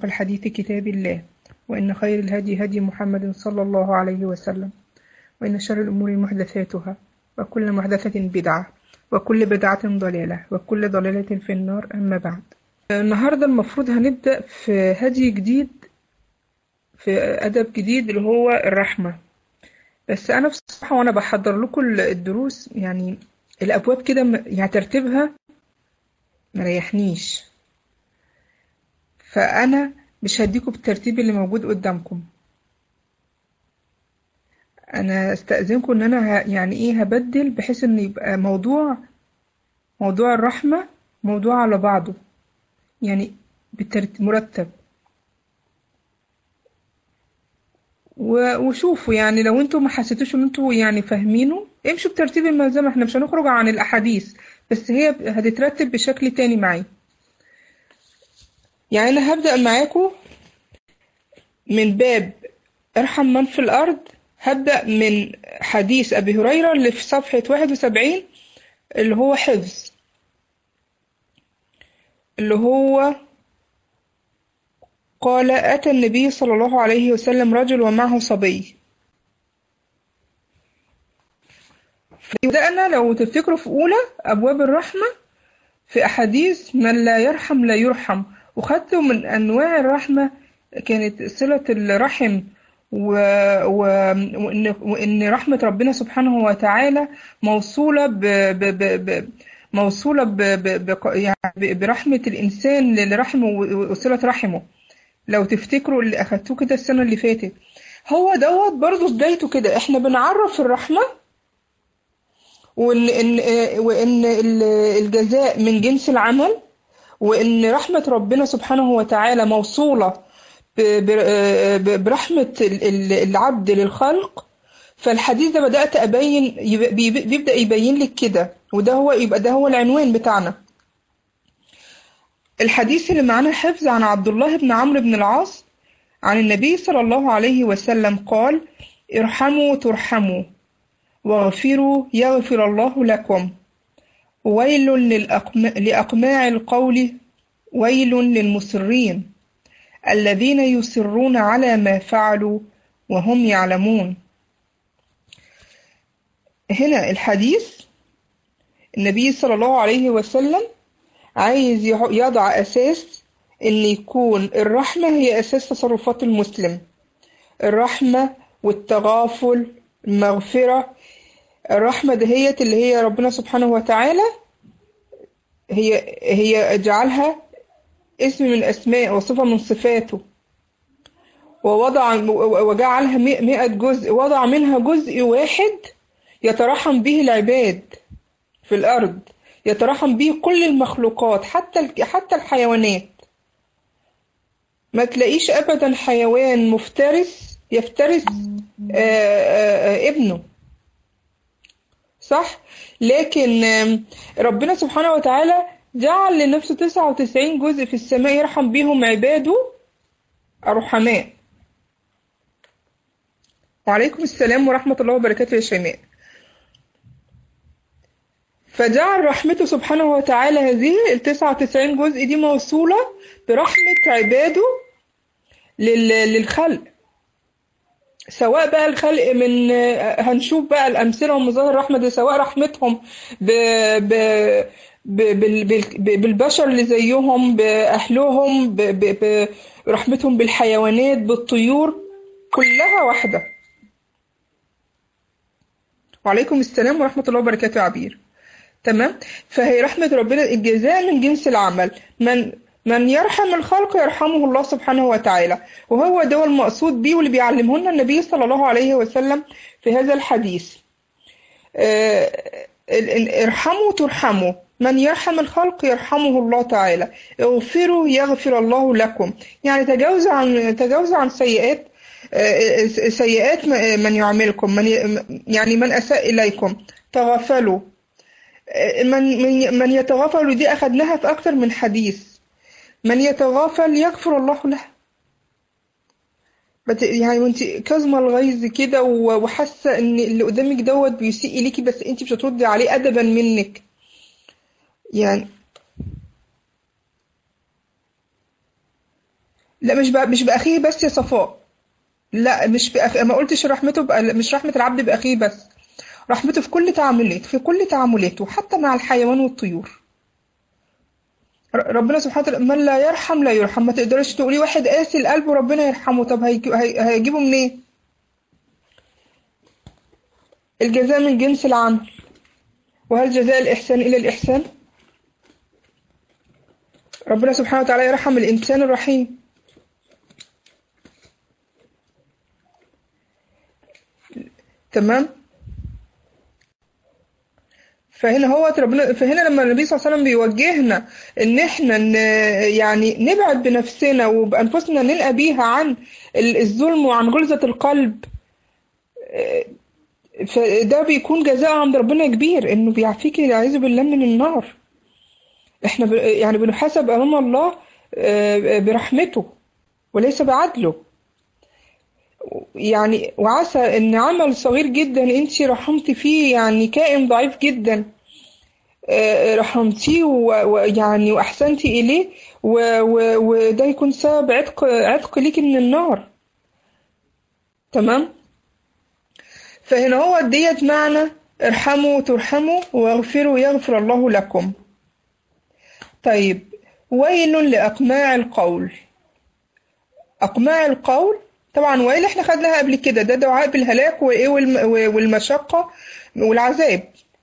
أصدق الحديث كتاب الله وإن خير الهدي هدي محمد صلى الله عليه وسلم وإن شر الأمور محدثاتها وكل محدثة بدعة وكل بدعة ضلالة وكل ضلالة في النار أما بعد النهاردة المفروض هنبدأ في هدي جديد في أدب جديد اللي هو الرحمة بس أنا بصراحة وأنا بحضر لكم الدروس يعني الأبواب كده م- يعني ترتيبها مريحنيش فأنا مش هديكم بالترتيب اللي موجود قدامكم أنا استأذنكم إن أنا ه- يعني إيه هبدل بحيث إن يبقى موضوع موضوع الرحمة موضوع على بعضه يعني بالترتيب مرتب و- وشوفوا يعني لو انتوا ما حسيتوش ان انتوا يعني فاهمينه امشوا بترتيب الملزمة احنا مش هنخرج عن الأحاديث بس هي هتترتب بشكل تاني معي يعني أنا هبدأ معاكم من باب ارحم من في الأرض هبدأ من حديث أبي هريرة اللي في صفحة 71 اللي هو حفظ اللي هو قال أتى النبي صلى الله عليه وسلم رجل ومعه صبي بدأنا لو تفتكروا في أولى أبواب الرحمة في أحاديث من لا يرحم لا يرحم وخدتوا من أنواع الرحمة كانت صلة الرحم و... و... وإن... وإن رحمة ربنا سبحانه وتعالى موصولة ب... ب... ب... ب... موصولة ب... ب... ب... يعني ب- برحمة الإنسان لرحمه و- وصلة رحمه لو تفتكروا اللي أخدتوه كده السنة اللي فاتت هو دوت برضه بدايته كده احنا بنعرف الرحمة وإن إن وإن ال- الجزاء من جنس العمل وإن رحمة ربنا سبحانه وتعالى موصولة ب- ب- ب- برحمة ال- ال- العبد للخلق فالحديث ده بدأت أبين يب- بيب- بيبدأ يبين لك كده وده هو يبقى ده هو العنوان بتاعنا الحديث اللي معانا حفظ عن عبد الله بن عمرو بن العاص عن النبي صلى الله عليه وسلم قال ارحموا ترحموا واغفروا يغفر الله لكم ويل للأقم... لأقماع القول ويل للمصرين الذين يصرون على ما فعلوا وهم يعلمون هنا الحديث النبي صلى الله عليه وسلم عايز يح- يضع أساس إن يكون الرحمة هي أساس تصرفات المسلم الرحمة والتغافل المغفرة الرحمة دهيت اللي هي ربنا سبحانه وتعالى هي هي اجعلها اسم من أسماء وصفة من صفاته ووضع وجعلها مئ- مئة جزء وضع منها جزء واحد يترحم به العباد في الأرض يترحم به كل المخلوقات حتى ال- حتى الحيوانات ما تلاقيش أبدا حيوان مفترس يفترس آه، آه، آه، ابنه صح لكن آم، ربنا سبحانه وتعالى جعل لنفسه 99 جزء في السماء يرحم بهم عباده الرحماء وعليكم السلام ورحمة الله وبركاته يا شيماء فجعل رحمته سبحانه وتعالى هذه ال 99 جزء دي موصولة برحمة عباده لل- للخلق سواء بقى الخلق من هنشوف بقى الأمثلة ومظاهر الرحمة دي سواء رحمتهم ب... ب... ب... بال... بال... بالبشر اللي زيهم بأهلهم ب... ب... برحمتهم بالحيوانات بالطيور كلها واحدة وعليكم السلام ورحمة الله وبركاته يا عبير تمام فهي رحمة ربنا الجزاء من جنس العمل من من يرحم الخلق يرحمه الله سبحانه وتعالى وهو ده المقصود بيه واللي بيعلمه لنا النبي صلى الله عليه وسلم في هذا الحديث آه، ال- ال- ارحموا ترحموا من يرحم الخلق يرحمه الله تعالى اغفروا يغفر الله لكم يعني تجاوزوا عن تجاوزوا عن سيئات آه، سيئات م- من يعملكم من ي- يعني من أساء إليكم تغفلوا من من من يتغافل دي أخدناها في أكتر من حديث من يتغافل يغفر الله له بت- يعني وانت كاظمة الغيظ كده و- وحاسة ان اللي قدامك دوت بيسيء اليكي بس انت مش هتردي عليه أدبا منك يعني لا مش بأ... مش بأخيه بس يا صفاء لا مش بأخ... ما قلتش رحمته بأ... مش رحمة العبد بأخيه بس رحمته في كل تعاملاته في كل تعاملاته حتى مع الحيوان والطيور ر- ربنا سبحانه وتعالى من لا يرحم لا يرحم ما تقدرش تقولي واحد قاسي القلب وربنا يرحمه طب هيجي... هي... هيجيبه منين الجزاء من جنس العمل وهل جزاء الإحسان إلا الإحسان ربنا سبحانه وتعالى يرحم الإنسان الرحيم تمام فهنا هو ربنا فهنا لما النبي صلى الله عليه وسلم بيوجهنا ان احنا ن... يعني نبعد بنفسنا وبانفسنا نلقى بيها عن ال- الظلم وعن غلظة القلب آه، فده بيكون جزاء عند ربنا كبير انه بيعفيك والعياذ بالله من النار احنا ب... يعني بنحاسب امام الله آه، برحمته وليس بعدله يعني وعسى ان عمل صغير جدا انت رحمتي فيه يعني كائن ضعيف جدا آه، رحمتيه و- ويعني واحسنتي اليه و- و- وده يكون سبب عتق عتق ليكي من النار تمام فهنا هو ديت معنى ارحموا ترحموا واغفروا يغفر الله لكم طيب ويل لأقماع القول أقماع القول طبعا ويل احنا خدناها قبل كده ده دعاء بالهلاك وايه والم- والمشقة والعذاب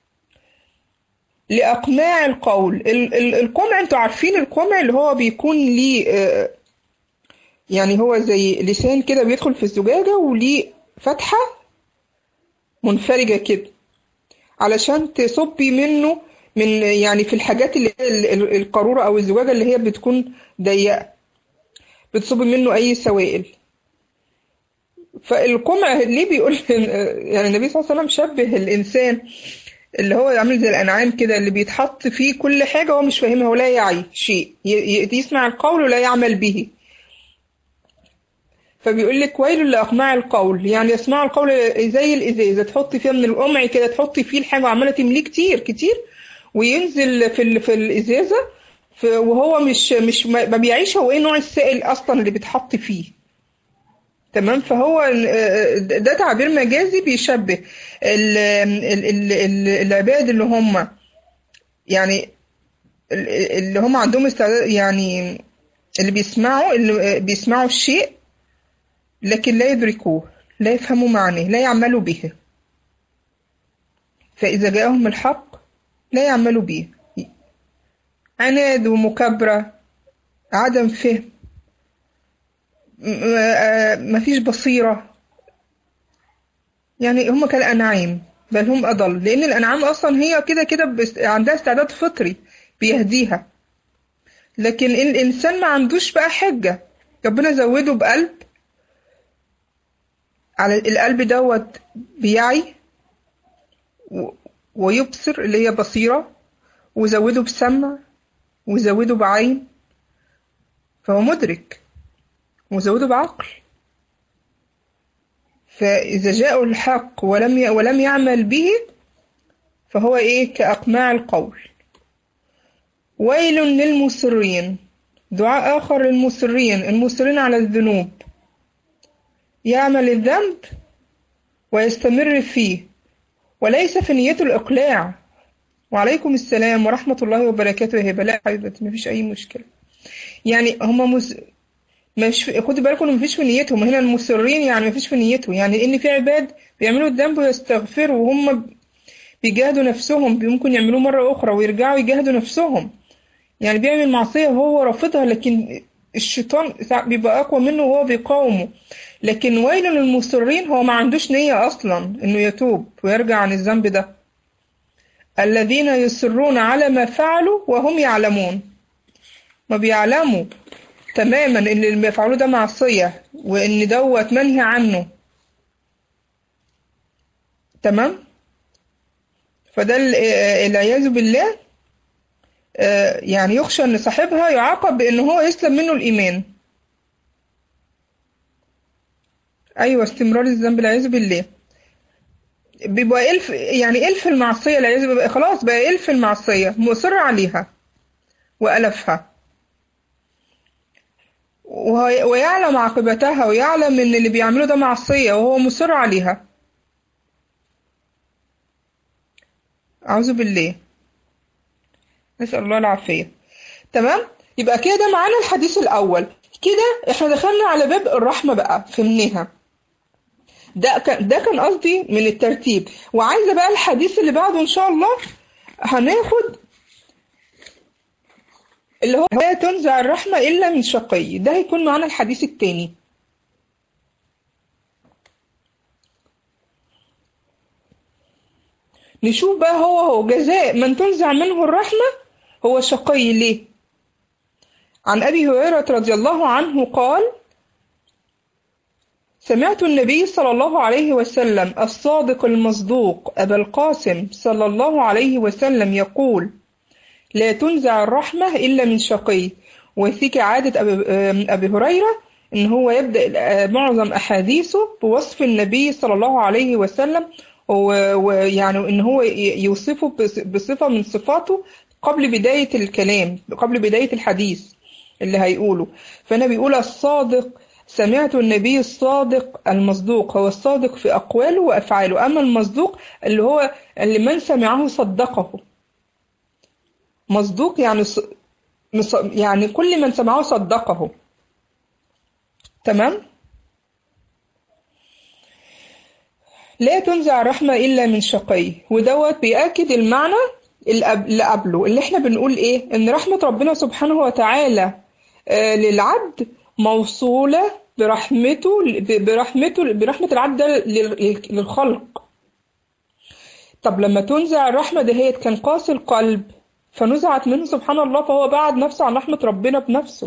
لأقماع القول ال- ال- القمع انتوا عارفين القمع اللي هو بيكون ليه آه، يعني هو زي لسان كده بيدخل في الزجاجة وليه فتحة منفرجة كده علشان تصبي منه من يعني في الحاجات اللي هي ال- ال- القارورة أو الزجاجة اللي هي بتكون ضيقة بتصبي منه أي سوائل فالقمع ليه بيقول يعني النبي صلى الله عليه وسلم شبه الإنسان اللي هو عامل زي الأنعام كده اللي بيتحط فيه كل حاجة هو مش فاهمها ولا يعي شيء ي- ي- يسمع القول ولا يعمل به فبيقول لك ويل لأقماع القول يعني يسمع القول زي الإزازة تحطي فيها من القمع كده تحطي فيه الحاجة وعمالة تمليه كتير كتير وينزل في ال... في الإزازة ف- وهو مش مش ما ما بيعيش هو ايه نوع السائل أصلا اللي بيتحط فيه تمام فهو آه، ده تعبير مجازي بيشبه ال... ال... ال... ال- العباد اللي هم يعني ال- اللي هم عندهم استعداد يعني اللي بيسمعوا اللي بيسمعوا الشيء لكن لا يدركوه لا يفهموا معناه لا يعملوا به فإذا جاءهم الحق لا يعملوا به عناد ومكابرة عدم فهم م- آه، مفيش بصيرة يعني هم كالأنعام بل هم أضل لأن الأنعام أصلا هي كده كده بس- عندها استعداد فطري بيهديها لكن الإنسان ما عندوش بقى حجة ربنا زوده بقلب على القلب دوت بيعي و- ويبصر اللي هي بصيرة وزوده بسمع وزوده بعين فهو مدرك وزوده بعقل فإذا جاءه الحق ولم ي... ولم يعمل به فهو إيه كأقماع القول ويل للمصرين دعاء آخر للمصرين المصرين على الذنوب يعمل الذنب ويستمر فيه وليس في نيته الإقلاع وعليكم السلام ورحمة الله وبركاته يا هبة لا حبيبتي مفيش أي مشكلة يعني هما مس... مش خدوا بالكم إن مفيش في نيتهم هنا المصرين يعني مفيش في نيته يعني إن في عباد بيعملوا الذنب ويستغفروا وهم بيجاهدوا نفسهم ممكن يعملوه مرة أخرى ويرجعوا يجاهدوا نفسهم يعني بيعمل معصية وهو رافضها لكن الشيطان ساعات بيبقى أقوى منه وهو بيقاومه لكن ويل للمصرين هو ما عندوش نية أصلا إنه يتوب ويرجع عن الذنب ده الذين يصرون على ما فعلوا وهم يعلمون ما بيعلموا تماما ان اللي بيفعلوه ده معصية وان دوت منهي عنه تمام فده ال- آه، العياذ بالله آه، يعني يخشى ان صاحبها يعاقب بان هو يسلم منه الايمان ايوه استمرار الذنب العياذ بالله بيبقى الف يعني الف المعصيه العياذ بالله خلاص بقى الف المعصيه مصر عليها والفها وهي- ويعلم عاقبتها ويعلم ان اللي بيعمله ده معصية وهو مصر عليها أعوذ بالله نسأل الله العافية تمام يبقى كده معانا الحديث الأول كده احنا دخلنا على باب الرحمة بقى فهمناها ده كان ده كان قصدي من الترتيب وعايزة بقى الحديث اللي بعده إن شاء الله هناخد اللي هو لا تنزع الرحمة إلا من شقي ده هيكون معانا الحديث التاني نشوف بقى هو هو جزاء من تنزع منه الرحمة هو شقي ليه عن أبي هريرة رضي الله عنه قال سمعت النبي صلى الله عليه وسلم الصادق المصدوق أبا القاسم صلى الله عليه وسلم يقول لا تنزع الرحمة إلا من شقي وفيك عادة أبي, أبي هريرة إن هو يبدأ معظم أحاديثه بوصف النبي صلى الله عليه وسلم ويعني إن هو يوصفه بصفة من صفاته قبل بداية الكلام قبل بداية الحديث اللي هيقوله فأنا بيقول الصادق سمعت النبي الصادق المصدوق هو الصادق في أقواله وأفعاله أما المصدوق اللي هو اللي من سمعه صدقه مصدوق يعني ص... يعني كل من سمعه صدقه تمام لا تنزع الرحمة إلا من شقي ودوت بيأكد المعنى اللي قبله اللي احنا بنقول ايه ان رحمة ربنا سبحانه وتعالى آه للعبد موصولة برحمته برحمته برحمة العبد للخلق طب لما تنزع الرحمة دهيت كان قاسي القلب فنزعت منه سبحان الله فهو بعد نفسه عن رحمة ربنا بنفسه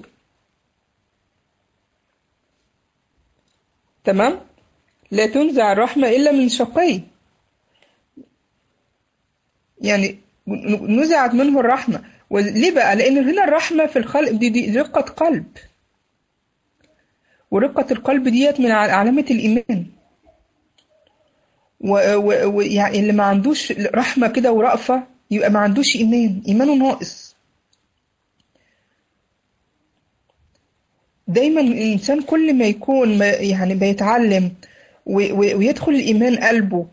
تمام لا تنزع الرحمة إلا من شقي يعني نزعت منه الرحمة وليه بقى لأن هنا الرحمة في الخلق دي, دي رقة قلب ورقة القلب ديت من علامة الإيمان ويعني اللي ما عندوش رحمة كده ورأفة يبقى ما عندوش إيمان إيمانه ناقص دايما الإنسان كل ما يكون ما يعني بيتعلم ويدخل الإيمان قلبه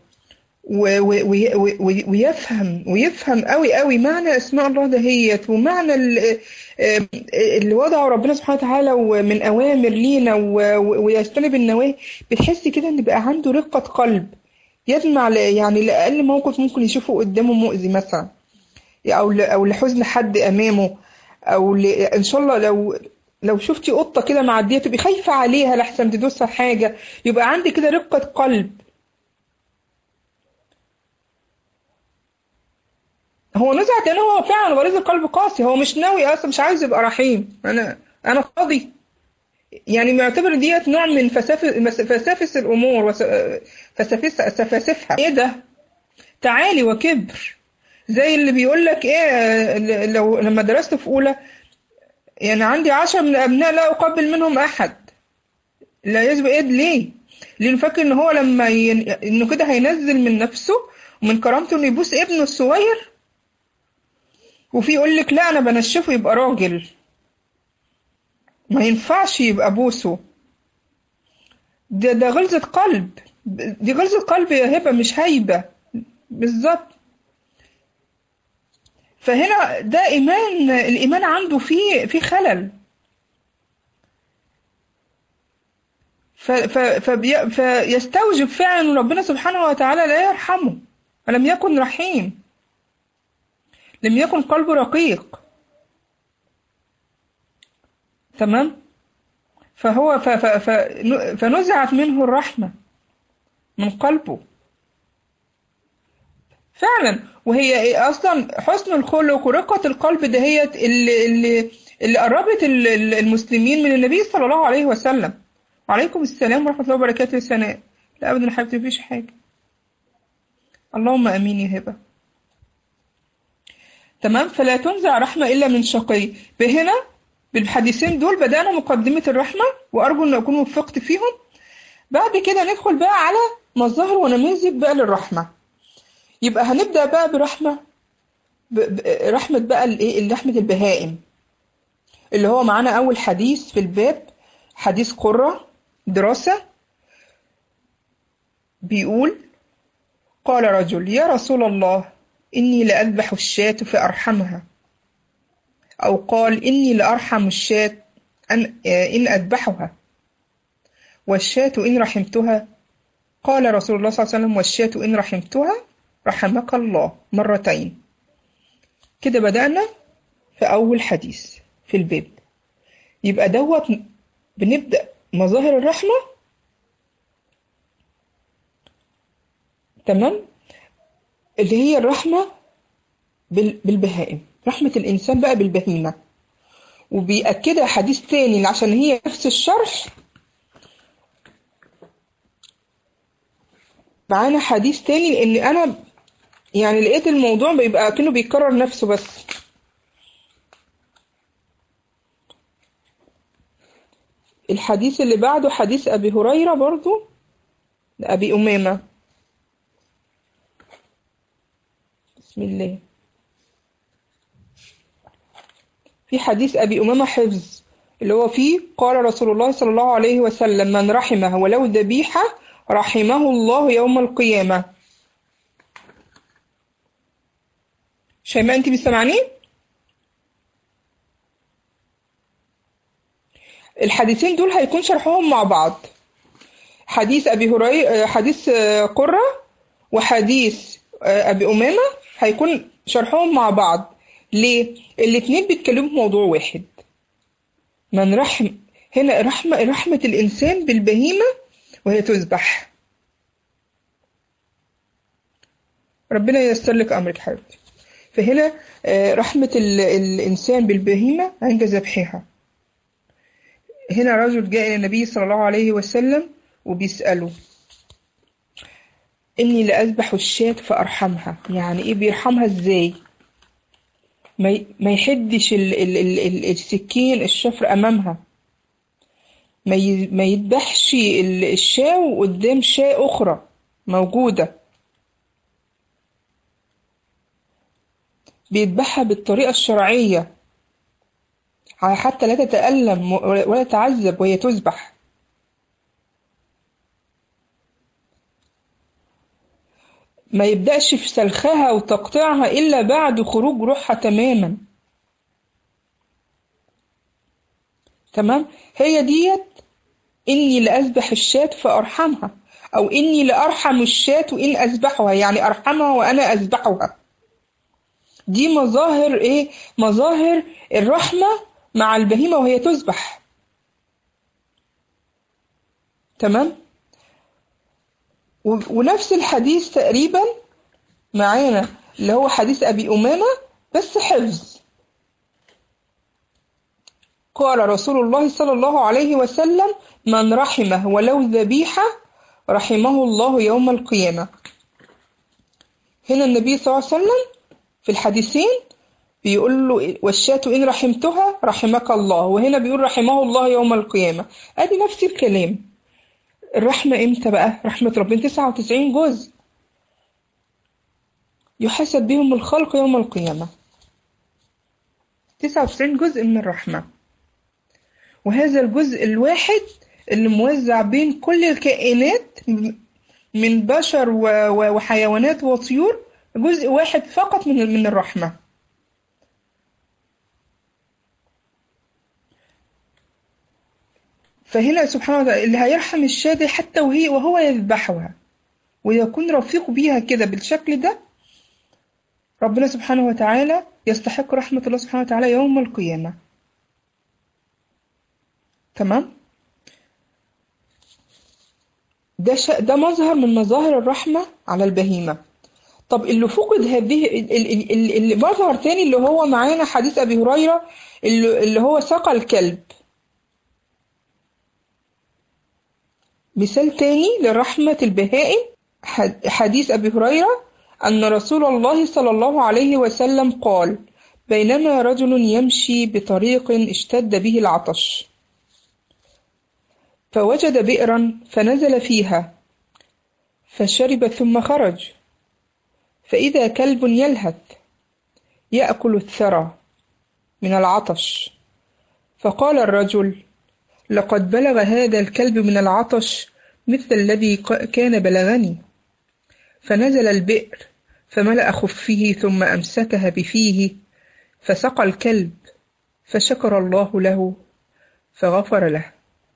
ويفهم ويفهم قوي قوي معنى اسماء الله دهيت ومعنى اللي وضعه ربنا سبحانه وتعالى من اوامر لينا ويجتنب النواهي بتحس كده ان بقى عنده رقة قلب يسمع يعني لأقل موقف ممكن يشوفه قدامه مؤذي مثلا او او لحزن حد امامه او ل... ان شاء الله لو لو شفتي قطه كده معديه تبقي خايفه عليها لحسن تدوسها حاجه يبقى عندي كده رقه قلب هو نزعت ان هو فعلا غريز القلب قاسي هو مش ناوي اصلا مش عايز يبقى رحيم انا انا فاضي يعني معتبر ديت نوع من فسافس الامور فسافسها ايه ده تعالي وكبر زي اللي بيقول لك ايه لو لما درست في اولى يعني عندي عشرة من الابناء لا اقبل منهم احد لا يسبق ايه ليه لانه فاكر ان هو لما ين... انه كده هينزل من نفسه ومن كرامته انه يبوس ابنه الصغير وفي يقول لك لا انا بنشفه يبقى راجل ما ينفعش يبقى بوسه ده ده غلظة قلب دي غلظة قلب يا هبة مش هيبة بالظبط فهنا ده إيمان الإيمان عنده فيه في خلل فيستوجب فعلا ربنا سبحانه وتعالى لا يرحمه ولم يكن رحيم لم يكن قلبه رقيق تمام فهو ف ف ف فنزعت منه الرحمة من قلبه فعلا وهي اصلا حسن الخلق ورقة القلب دهيت اللي اللي اللي قربت المسلمين من النبي صلى الله عليه وسلم وعليكم السلام ورحمة الله وبركاته يا سناء لا ابدا حبيبتي مفيش حاجة اللهم امين يا هبه تمام فلا تنزع رحمة إلا من شقي بهنا بالحديثين دول بدأنا مقدمة الرحمة وأرجو أن أكون وفقت فيهم بعد كده ندخل بقى على مظاهر ونماذج بقى للرحمة يبقى هنبدأ بقى برحمة رحمة بقى الإيه رحمة البهائم اللي هو معانا أول حديث في الباب حديث قرة دراسة بيقول قال رجل يا رسول الله إني لأذبح الشاة فأرحمها أو قال إني لأرحم الشاة أن, إن أذبحها والشاة إن رحمتها قال رسول الله صلى الله عليه وسلم والشاة إن رحمتها رحمك الله مرتين كده بدأنا في أول حديث في الباب يبقى دوت بنبدأ مظاهر الرحمة تمام اللي هي الرحمة بالبهائم رحمة الإنسان بقى بالبهيمة وبيأكدها حديث تاني عشان هي نفس الشرح معانا حديث تاني لأن أنا يعني لقيت الموضوع بيبقى كأنه بيكرر نفسه بس الحديث اللي بعده حديث أبي هريرة برضو لأبي أمامة بسم الله في حديث أبي أمامة حفظ اللي هو فيه قال رسول الله صلى الله عليه وسلم من رحمه ولو ذبيحة رحمه الله يوم القيامة شيماء انت بتسمعني الحديثين دول هيكون شرحهم مع بعض حديث أبي هريرة حديث قرة وحديث أبي أمامة هيكون شرحهم مع بعض ليه؟ الاتنين بيتكلموا في موضوع واحد من رحم هنا رحمة رحمة الإنسان بالبهيمة وهي تذبح ربنا ييسر لك أمرك حبيبتي فهنا رحمة الإنسان بالبهيمة عند ذبحها هنا رجل جاء إلى النبي صلى الله عليه وسلم وبيسأله إني لأذبح الشاة فأرحمها يعني إيه بيرحمها إزاي ما يحدش ال ال ال السكين الشفر أمامها ما يذبحش الشاة قدام شاة أخرى موجودة بيذبحها بالطريقة الشرعية حتى لا تتألم ولا تعذب وهي تذبح ما يبدأش في سلخها وتقطيعها إلا بعد خروج روحها تماما تمام هي ديت إني لأذبح الشاة فأرحمها أو إني لأرحم الشاة إن أذبحها يعني أرحمها وأنا أذبحها دي مظاهر إيه مظاهر الرحمة مع البهيمة وهي تذبح تمام ونفس الحديث تقريبا معانا اللي هو حديث أبي أمامة بس حفظ قال رسول الله صلى الله عليه وسلم من رحمه ولو ذبيحة رحمه الله يوم القيامة هنا النبي صلى الله عليه وسلم في الحديثين بيقول له والشاة إن رحمتها رحمك الله وهنا بيقول رحمه الله يوم القيامة أدي نفس الكلام الرحمة إمتى بقى رحمة ربنا 99 جزء يحاسب بهم الخلق يوم القيامة 99 جزء من الرحمة وهذا الجزء الواحد اللي موزع بين كل الكائنات من بشر وحيوانات وطيور جزء واحد فقط من من الرحمة فهنا سبحانه وتعالى اللي هيرحم الشاة حتى وهي وهو يذبحها ويكون رفيق بيها كده بالشكل ده ربنا سبحانه وتعالى يستحق رحمة الله سبحانه وتعالى يوم القيامة تمام ده ش... ده مظهر من مظاهر الرحمة على البهيمة طب اللي فقد هذه اللي مظهر تاني اللي هو معانا حديث أبي هريرة اللي, اللي هو سقى الكلب مثال تاني لرحمة البهائم حديث أبي هريرة أن رسول الله صلى الله عليه وسلم قال بينما رجل يمشي بطريق اشتد به العطش فوجد بئرا فنزل فيها فشرب ثم خرج فإذا كلب يلهث يأكل الثرى من العطش فقال الرجل لقد بلغ هذا الكلب من العطش مثل الذي كان بلغني فنزل البئر فملأ خفه ثم أمسكها بفيه فسقى الكلب فشكر الله له فغفر له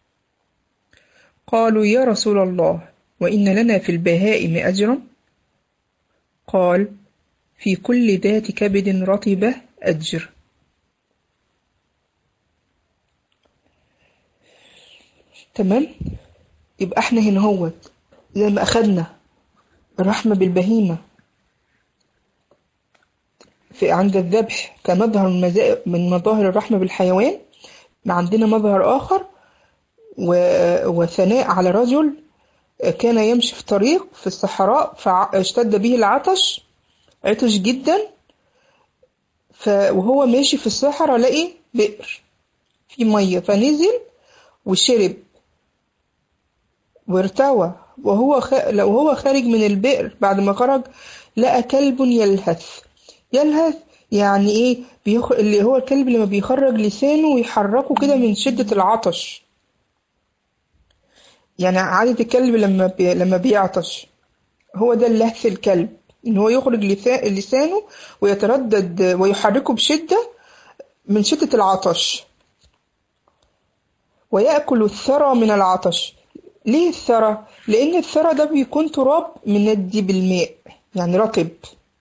قالوا يا رسول الله وإن لنا في البهائم أجرا قال في كل ذات كبد رطبة أجر تمام يبقى احنا هنا هوت زي ما أخدنا الرحمة بالبهيمة في عند الذبح كمظهر من, من مظاهر الرحمة بالحيوان ما عندنا مظهر آخر وثناء على رجل كان يمشي في طريق في الصحراء فاشتد به العطش عطش جدا وهو ماشي في الصحراء لقي بئر في مية فنزل وشرب وارتوى وهو خ... لو هو خارج من البئر بعد ما خرج لقى كلب يلهث يلهث يعني ايه بيخ... اللي هو الكلب لما بيخرج لسانه ويحركه كده من شدة العطش يعني عادة الكلب لما بي... لما بيعطش هو ده اللهث الكلب ان هو يخرج لسانه ويتردد ويحركه بشدة من شدة العطش ويأكل الثرى من العطش ليه الثرى؟ لأن الثرى ده بيكون تراب مندي بالماء يعني رطب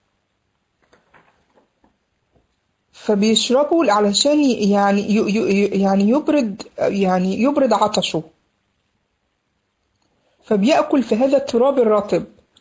فبيشربوا علشان يعني يعني يبرد يعني يبرد عطشه فبيأكل في هذا التراب الرطب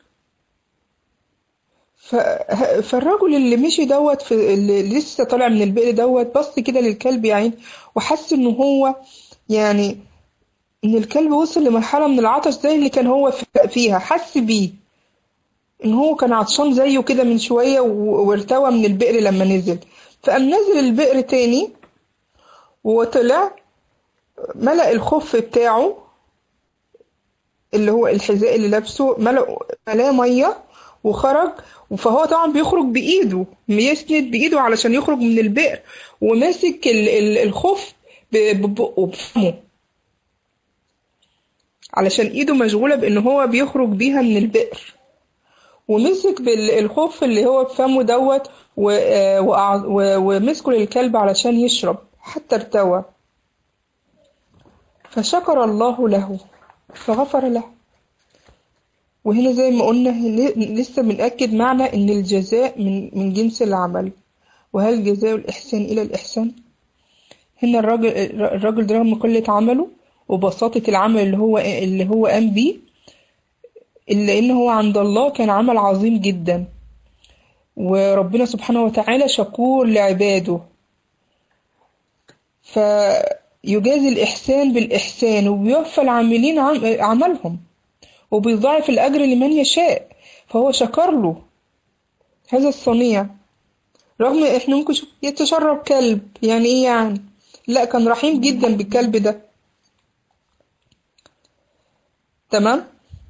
فالرجل اللي مشي دوت في اللي لسه طالع من البئر دوت بص كده للكلب يعني وحس ان هو يعني ان الكلب وصل لمرحلة من العطش زي اللي كان هو فيها حس بيه ان هو كان عطشان زيه كده من شوية وارتوى من البئر لما نزل فقام نزل البئر تاني وطلع ملأ الخف بتاعه اللي هو الحذاء اللي لابسه ملأ ملاه مية وخرج فهو طبعا بيخرج بإيده بيسند بإيده علشان يخرج من البئر وماسك الخف ببقه بفمه علشان ايده مشغولة بان هو بيخرج بيها من البئر ومسك بالخف اللي هو بفمه دوت ومسكه للكلب علشان يشرب حتى ارتوى فشكر الله له فغفر له وهنا زي ما قلنا لسه بنأكد معنى ان الجزاء من من جنس العمل وهل جزاء الإحسان إلى الإحسان هنا الراجل الراجل ده رغم قلة عمله وبساطة العمل اللي هو اللي هو قام بيه إلا إن هو عند الله كان عمل عظيم جدا وربنا سبحانه وتعالى شكور لعباده فيجازي الإحسان بالإحسان وبيوفى العاملين عملهم وبيضاعف الأجر لمن يشاء فهو شكر له هذا الصنيع رغم احنا ممكن يتشرب كلب يعني ايه يعني لا كان رحيم جدا بالكلب ده تمام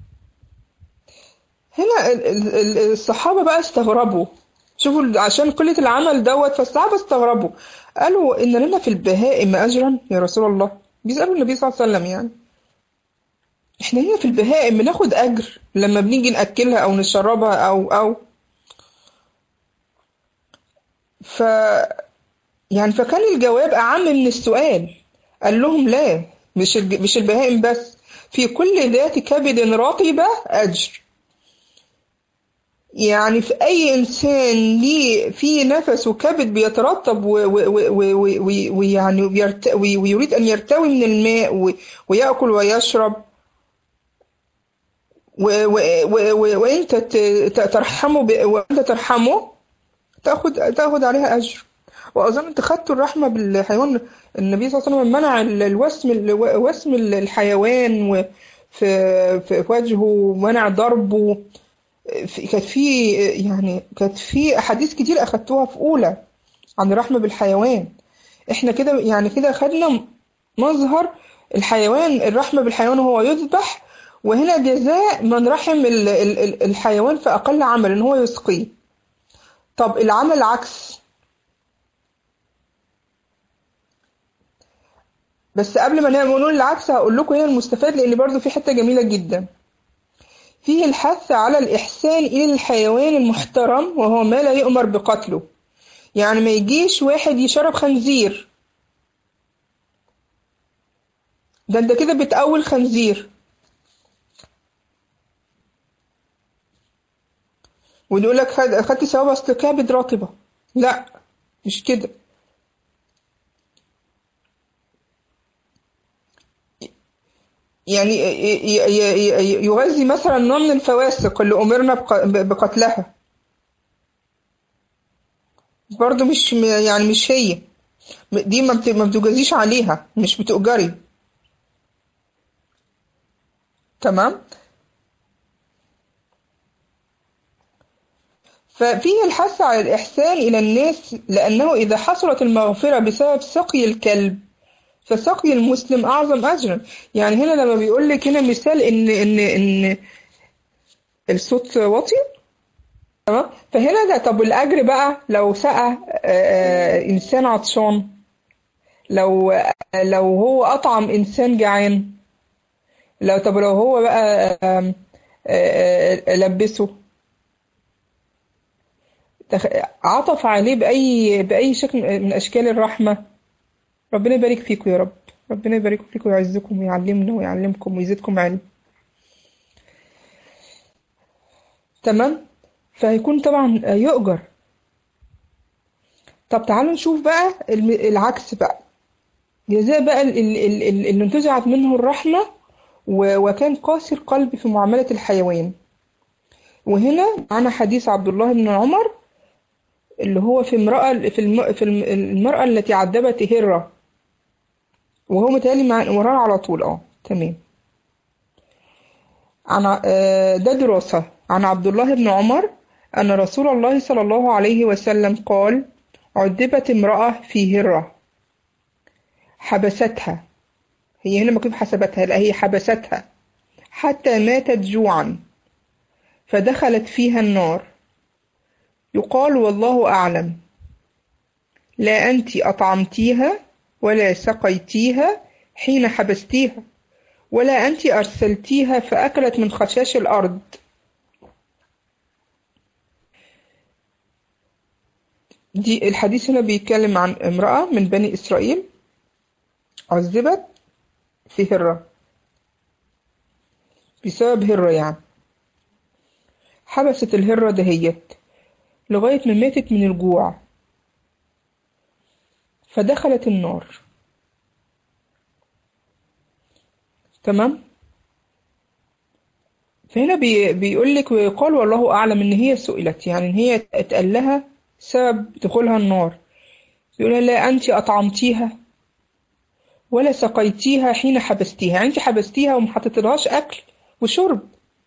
هنا الصحابة بقى استغربوا شوفوا عشان قلة العمل دوت فالصحابة استغربوا قالوا إن لنا في البهائم أجرا يا رسول الله بيسألوا النبي صلى الله عليه وسلم يعني احنا هنا في البهائم بناخد أجر لما بنيجي نأكلها أو نشربها أو أو ف يعني فكان الجواب أعم من السؤال قال لهم لا مش مش البهائم بس في كل ذات كبد رطبة أجر يعني في أي إنسان ليه في نفس وكبد بيترطب ويعني ويريد أن يرتوي من الماء ويأكل ويشرب وأنت ترحمه وأنت ترحمه تاخد تاخد عليها أجر وأظن أنت خدتوا الرحمة بالحيوان النبي صلى الله عليه وسلم منع الوسم وسم الحيوان في في وجهه ومنع ضربه كانت في يعني كانت في أحاديث كتير أخدتوها في أولى عن الرحمة بالحيوان احنا كده يعني كده خدنا مظهر الحيوان الرحمة بالحيوان هو يذبح وهنا جزاء من رحم الحيوان في أقل عمل إن هو يسقيه طب العمل عكس بس قبل ما نقول العكس هقول لكم هنا المستفاد لان برضو في حته جميله جدا فيه الحث على الإحسان إلى الحيوان المحترم وهو ما لا يؤمر بقتله يعني ما يجيش واحد يشرب خنزير ده انت كده بتقول خنزير ويقول لك خد خدت ثواب اصل كبد رطبه لا مش كده يعني يغذي مثلا نوع من الفواسق اللي أمرنا بقتلها برضو مش يعني مش هي دي ما بتجازيش عليها مش بتؤجري تمام ففيه الحث على الإحسان إلى الناس لأنه إذا حصلت المغفرة بسبب سقي الكلب فسقي المسلم أعظم أجرا يعني هنا لما بيقول لك هنا مثال إن إن إن الصوت واطي تمام فهنا ده طب الأجر بقى لو سقى إنسان عطشان لو لو هو أطعم إنسان جعان لو طب لو هو بقى لبسه عطف عليه بأي بأي شكل من أشكال الرحمة ربنا يبارك فيكم يا رب ربنا يبارك فيكم ويعزكم ويعلمنا ويعلمكم ويزيدكم علم تمام فهيكون طبعا يؤجر طب تعالوا نشوف بقى العكس بقى جزاء بقى اللي انتزعت منه الرحمة وكان قاسي القلب في معاملة الحيوان وهنا معنا حديث عبد الله بن عمر اللي هو في امرأة في, الم... في المرأة التي عذبت هرة وهو متهيألي مع ورانا على طول اه تمام عن ده دراسة عن عبد الله بن عمر أن رسول الله صلى الله عليه وسلم قال عذبت امرأة في هرة حبستها هي هنا مكتوب حسبتها لا هي حبستها حتى ماتت جوعا فدخلت فيها النار يقال والله أعلم لا أنت أطعمتيها ولا سقيتيها حين حبستيها ولا أنت أرسلتيها فأكلت من خشاش الأرض دي الحديث هنا بيتكلم عن امرأة من بني إسرائيل عذبت في هرة بسبب هرة يعني حبست الهرة دهيت لغاية ما ماتت من الجوع فدخلت النار تمام فهنا بي بيقول لك ويقال والله أعلم إن هي سئلت يعني إن هي اتقال لها سبب دخولها النار يقول لا أنت أطعمتيها ولا سقيتيها حين حبستيها يعني أنت حبستيها وما حطيتلهاش أكل وشرب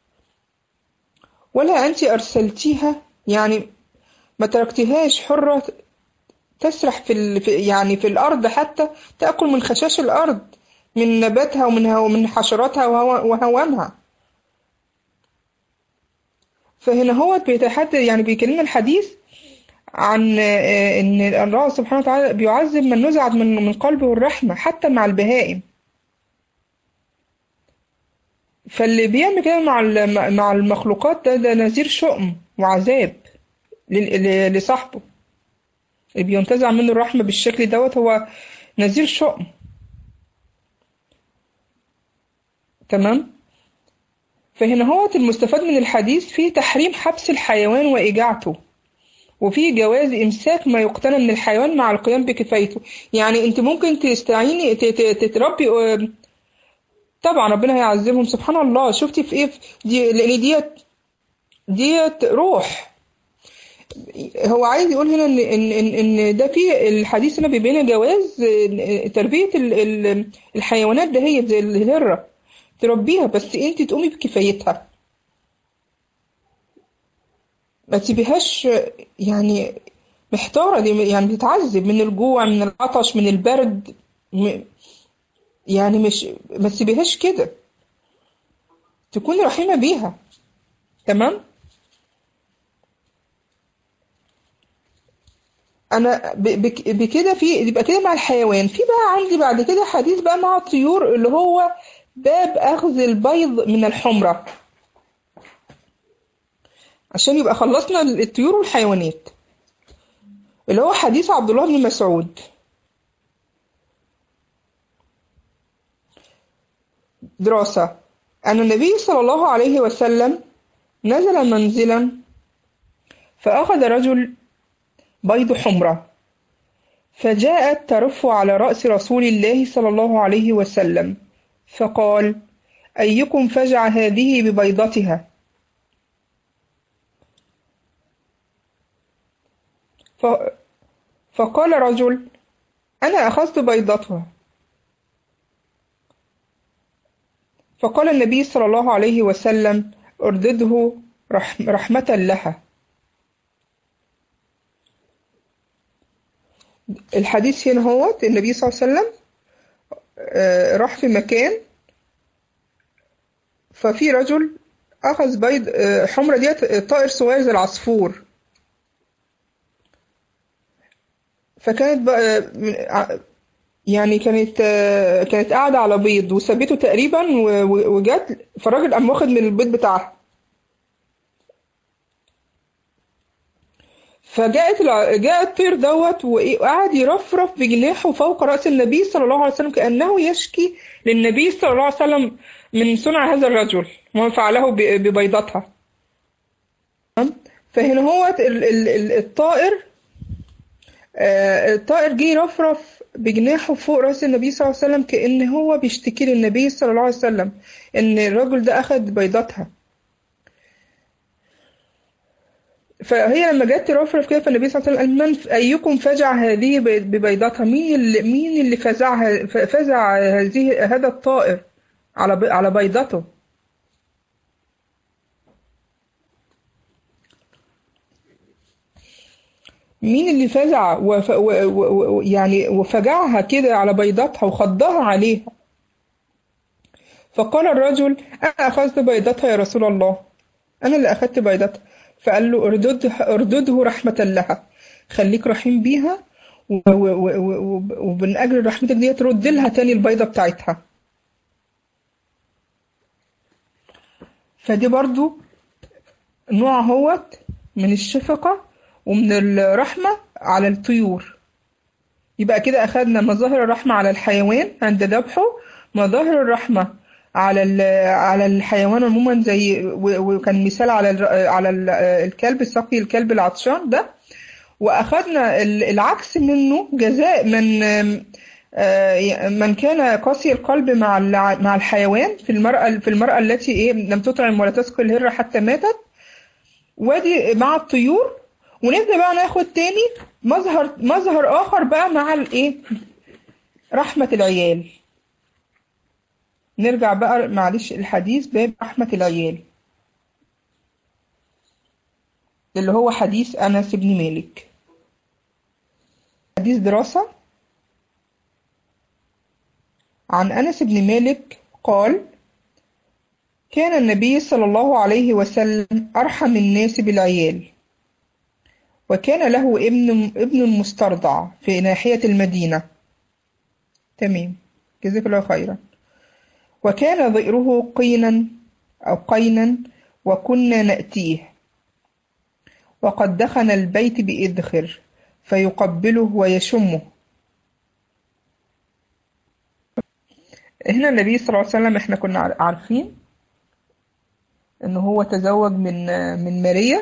ولا أنت أرسلتيها يعني ما تركتيهاش حرة تسرح في, ال... في يعني في الأرض حتى تأكل من خشاش الأرض من نباتها ومن ومن حشراتها وهوامها فهنا هو بيتحدث يعني بيكلمنا الحديث عن ان الله سبحانه وتعالى بيعذب من نزعت من من قلبه الرحمه حتى مع البهائم فاللي بيعمل كده مع مع المخلوقات ده ده نذير شؤم وعذاب لصاحبه اللي بينتزع منه الرحمه بالشكل دوت هو نذير شؤم تمام فهنا هو المستفاد من الحديث فيه تحريم حبس الحيوان وإيجاعته وفي جواز إمساك ما يقتنى من الحيوان مع القيام بكفايته يعني أنت ممكن تستعيني تتربي طبعا ربنا هيعذبهم سبحان الله شفتي في إيه دي لأن ديت ديت روح هو عايز يقول هنا ان ان ان, إن ده في الحديث هنا بيبين جواز تربيه الحيوانات ده هي زي الهره تربيها بس انت تقومي بكفايتها ما تسيبيهاش يعني محتارة دي يعني بتتعذب من الجوع من العطش من البرد يعني مش ما تسيبيهاش كده تكوني رحيمة بيها تمام انا ب- بك- بكده في يبقى كده مع الحيوان في بقى عندي بعد كده حديث بقى مع الطيور اللي هو باب اخذ البيض من الحمرة عشان يبقى خلصنا الطيور والحيوانات اللي هو حديث عبد الله بن مسعود دراسة أن النبي صلى الله عليه وسلم نزل منزلا فأخذ رجل بيض حمرة فجاءت ترف على رأس رسول الله صلى الله عليه وسلم فقال أيكم فجع هذه ببيضتها ف... فقال رجل أنا أخذت بيضتها فقال النبي صلى الله عليه وسلم اردده رحم رحمة لها الحديث هنا هو النبي صلى الله عليه وسلم آه، راح في مكان ففي رجل أخذ بيض آه، حمرة ديت طائر صغير زي العصفور فكانت بقى من- ع- يعني كانت آه، كانت قاعدة على بيض وسابته تقريبا و- و- وجت فالراجل قام واخد من البيض بتاعها فجاءت الع- جاء الطير دوت وإيه- وقعد يرفرف بجناحه فوق رأس النبي صلى الله عليه وسلم كأنه يشكي للنبي صلى الله عليه وسلم من صنع هذا الرجل وما فعله ب- ببيضتها تمام؟ فهنا هو ال- ال- ال- الطائر آه، الطائر جه يرفرف بجناحه فوق رأس النبي صلى الله عليه وسلم كأن هو بيشتكي للنبي صلى الله عليه وسلم إن الرجل ده أخد بيضتها فهي لما جت ترفرف كده فالنبي صلى الله عليه وسلم قال من أيكم فزع هذه بي- ببيضتها مين اللي مين اللي فزعها ف- فزع هذه هذا الطائر على بي- على بيضته مين اللي فزع وف... و... و... و... يعني وفجعها كده على بيضتها وخضها عليها فقال الرجل أنا أخذت بيضتها يا رسول الله أنا اللي أخذت بيضتها فقال له اردده اردده رحمة لها خليك رحيم بيها و... و... و... و... ومن أجل رحمتك دي ترد لها تاني البيضة بتاعتها فدي برضو نوع هوت من الشفقة ومن الرحمة على الطيور يبقى كده أخدنا مظاهر الرحمة على الحيوان عند ذبحه مظاهر الرحمة على ال- على الحيوان عموما زي و- وكان مثال على الر- على ال- الكلب سقي الكلب العطشان ده وأخدنا ال- العكس منه جزاء من آه، من كان قاسي القلب مع الع- مع الحيوان في المرأة في المرأة التي إيه لم تطعم ولا تسقي الهرة حتى ماتت وادي مع الطيور ونبدأ بقى ناخد تاني مظهر مظهر آخر بقى مع الإيه رحمة العيال نرجع بقى معلش الحديث باب رحمة العيال اللي هو حديث أنس بن مالك حديث دراسة عن أنس بن مالك قال كان النبي صلى الله عليه وسلم أرحم الناس بالعيال وكان له ابن ابن مسترضع في ناحية المدينة تمام جزاك الله خيرا وكان ضئره قينا أو قينا وكنا نأتيه وقد دخن البيت بإذخر فيقبله ويشمه هنا النبي صلى الله عليه وسلم احنا كنا عار- عارفين ان هو تزوج من من ماريا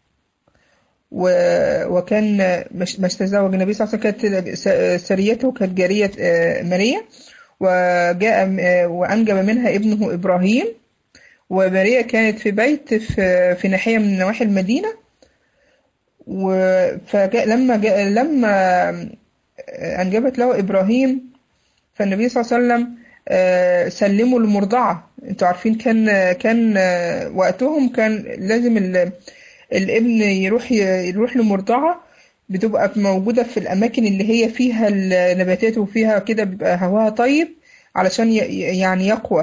و- وكان مش مش تزوج النبي صلى الله عليه وسلم كانت س- سريته كانت جارية آه، ماريا وجاء آه، وأنجب منها ابنه إبراهيم وماريا كانت في بيت في في ناحية من نواحي المدينة و- فجاء لما جاء لما آه، أنجبت له إبراهيم فالنبي صلى الله عليه وسلم آه، سلموا المرضعة انتوا عارفين كان كان آه، وقتهم كان لازم ال- الابن يروح يروح لمرضعة بتبقى موجودة في الأماكن اللي هي فيها النباتات وفيها كده بيبقى هواها طيب علشان ي- يعني يقوى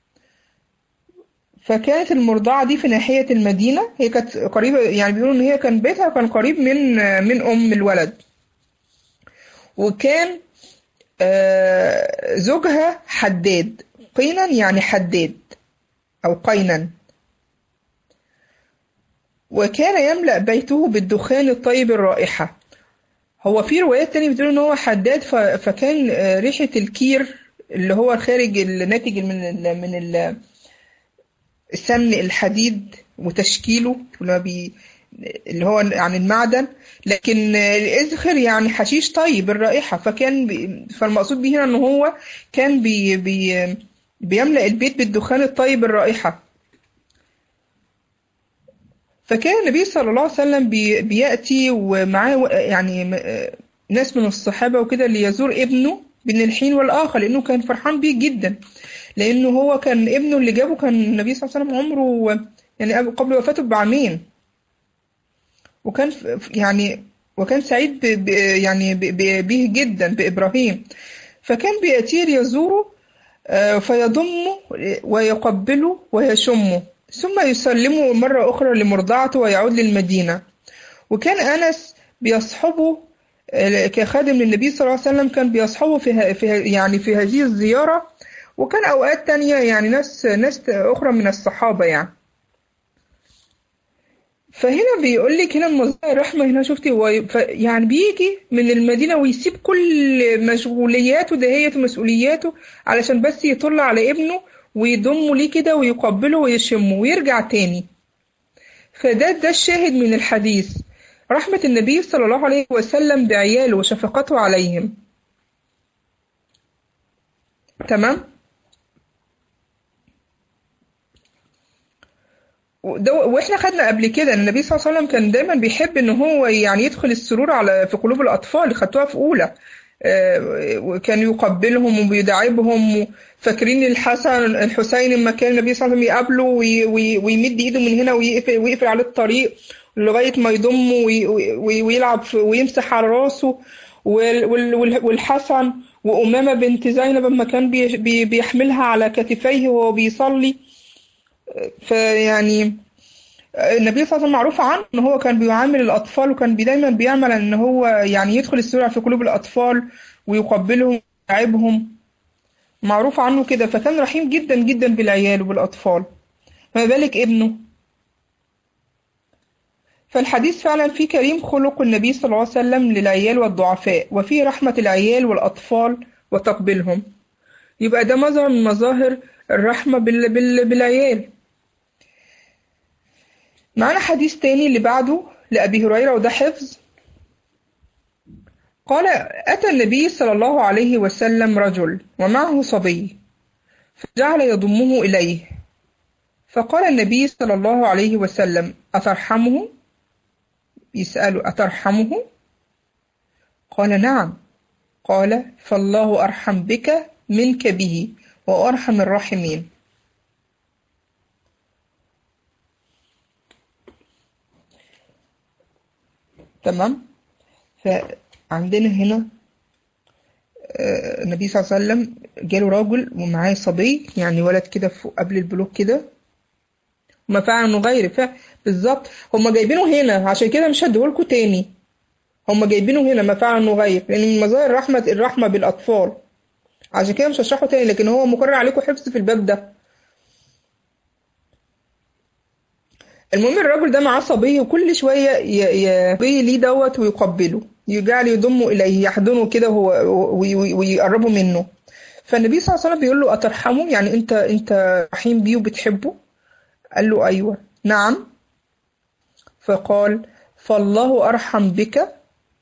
فكانت المرضعة دي في ناحية المدينة هي كانت قريبة يعني بيقولوا إن هي كان بيتها كان قريب من من أم الولد وكان آه، زوجها حداد قينا يعني حداد أو قينا وكان يملأ بيته بالدخان الطيب الرائحة هو في روايات تانية بتقول إن هو حداد ف- فكان آه، ريحة الكير اللي هو خارج الناتج من ال من ال سمن الحديد وتشكيله لما بي اللي هو عن المعدن لكن الإزخر يعني حشيش طيب الرائحة فكان بي فالمقصود به هنا إن هو كان بي بي بيملأ البيت بالدخان الطيب الرائحة فكان النبي صلى الله عليه وسلم بي بيأتي ومعاه يعني م- ناس من الصحابة وكده ليزور ابنه بين الحين والآخر لأنه كان فرحان بيه جدا لأنه هو كان ابنه اللي جابه كان النبي صلى الله عليه وسلم عمره يعني قبل وفاته بعامين وكان ف- يعني وكان سعيد ب ب يعني ب ب به جدا بإبراهيم فكان بيأتيه ليزوره آه، فيضمه ويقبله ويشمه ثم يسلمه مرة أخرى لمرضعته ويعود للمدينة وكان أنس بيصحبه آه، كخادم للنبي صلى الله عليه وسلم كان بيصحبه في ه- في ه- يعني في هذه الزيارة وكان أوقات تانية يعني ناس ناس أخرى من الصحابة يعني فهنا بيقول لك هنا مظاهر الرحمة هنا شفتي هو ف- يعني بيجي من المدينة ويسيب كل مشغولياته دهيته ومسؤولياته علشان بس يطل على ابنه ويضمه ليه كده ويقبله ويشمه ويرجع تاني فده ده الشاهد من الحديث رحمة النبي صلى الله عليه وسلم بعياله وشفقته عليهم تمام وده واحنا خدنا قبل كده ان النبي صلى الله عليه وسلم كان دايما بيحب ان هو يعني يدخل السرور على في قلوب الاطفال خدتوها في اولى آه، وكان يقبلهم وبيداعبهم فاكرين الحسن الحسين لما كان النبي صلى الله عليه وسلم يقابله وي- وي- ويمد ايده من هنا ويقفل, ويقفل عليه الطريق لغايه ما يضمه وي- وي- ويلعب في- ويمسح على راسه وال- وال- وال- والحسن وأمامة بنت زينب لما كان بي- بي- بيحملها على كتفيه وهو بيصلي فيعني النبي صلى الله عليه وسلم معروف عنه ان هو كان بيعامل الاطفال وكان بي- دايما بيعمل ان هو يعني يدخل السرعه في قلوب الاطفال ويقبلهم ويلعبهم معروف عنه كده فكان رحيم جدا جدا بالعيال وبالاطفال فما بالك ابنه فالحديث فعلا فيه كريم خلق النبي صلى الله عليه وسلم للعيال والضعفاء وفيه رحمة العيال والأطفال وتقبيلهم يبقى ده مظهر من مظاهر الرحمة بال... بال... بالعيال معانا حديث تاني اللي بعده لأبي هريرة وده حفظ قال أتى النبي صلى الله عليه وسلم رجل ومعه صبي فجعل يضمه إليه فقال النبي صلى الله عليه وسلم أترحمه؟ يسأله أترحمه؟ قال نعم قال فالله أرحم بك منك به وأرحم الراحمين تمام فعندنا هنا آه، النبي صلى الله عليه وسلم جاله راجل ومعاه صبي يعني ولد كده فوق قبل البلوغ كده هما فعلا مغير ف بالظبط هما جايبينه هنا عشان كده مش هديهولكوا تاني هما جايبينه هنا ما فعلا مغير لان من مظاهر الرحمة الرحمة بالاطفال عشان كده مش هشرحه تاني لكن هو مقرر عليكم حفظ في الباب ده المهم الراجل ده معاه صبي وكل شوية ي- ي- صبي ليه دوت ويقبله يجعل يضمه إليه يحضنه كده وهو- وي- وي- ويقربه منه فالنبي صلى الله عليه وسلم بيقول له أترحمه يعني أنت أنت رحيم بيه وبتحبه قال له أيوه نعم فقال فالله أرحم بك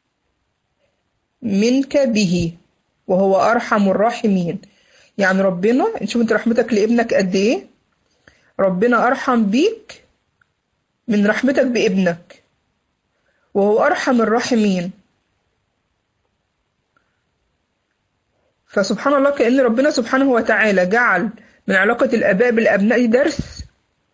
منك به وهو أرحم الراحمين يعني ربنا شوف أنت رحمتك لابنك قد إيه ربنا أرحم بيك من رحمتك بابنك وهو أرحم الراحمين فسبحان الله كأن ربنا سبحانه وتعالى جعل من علاقة الآباء بالأبناء درس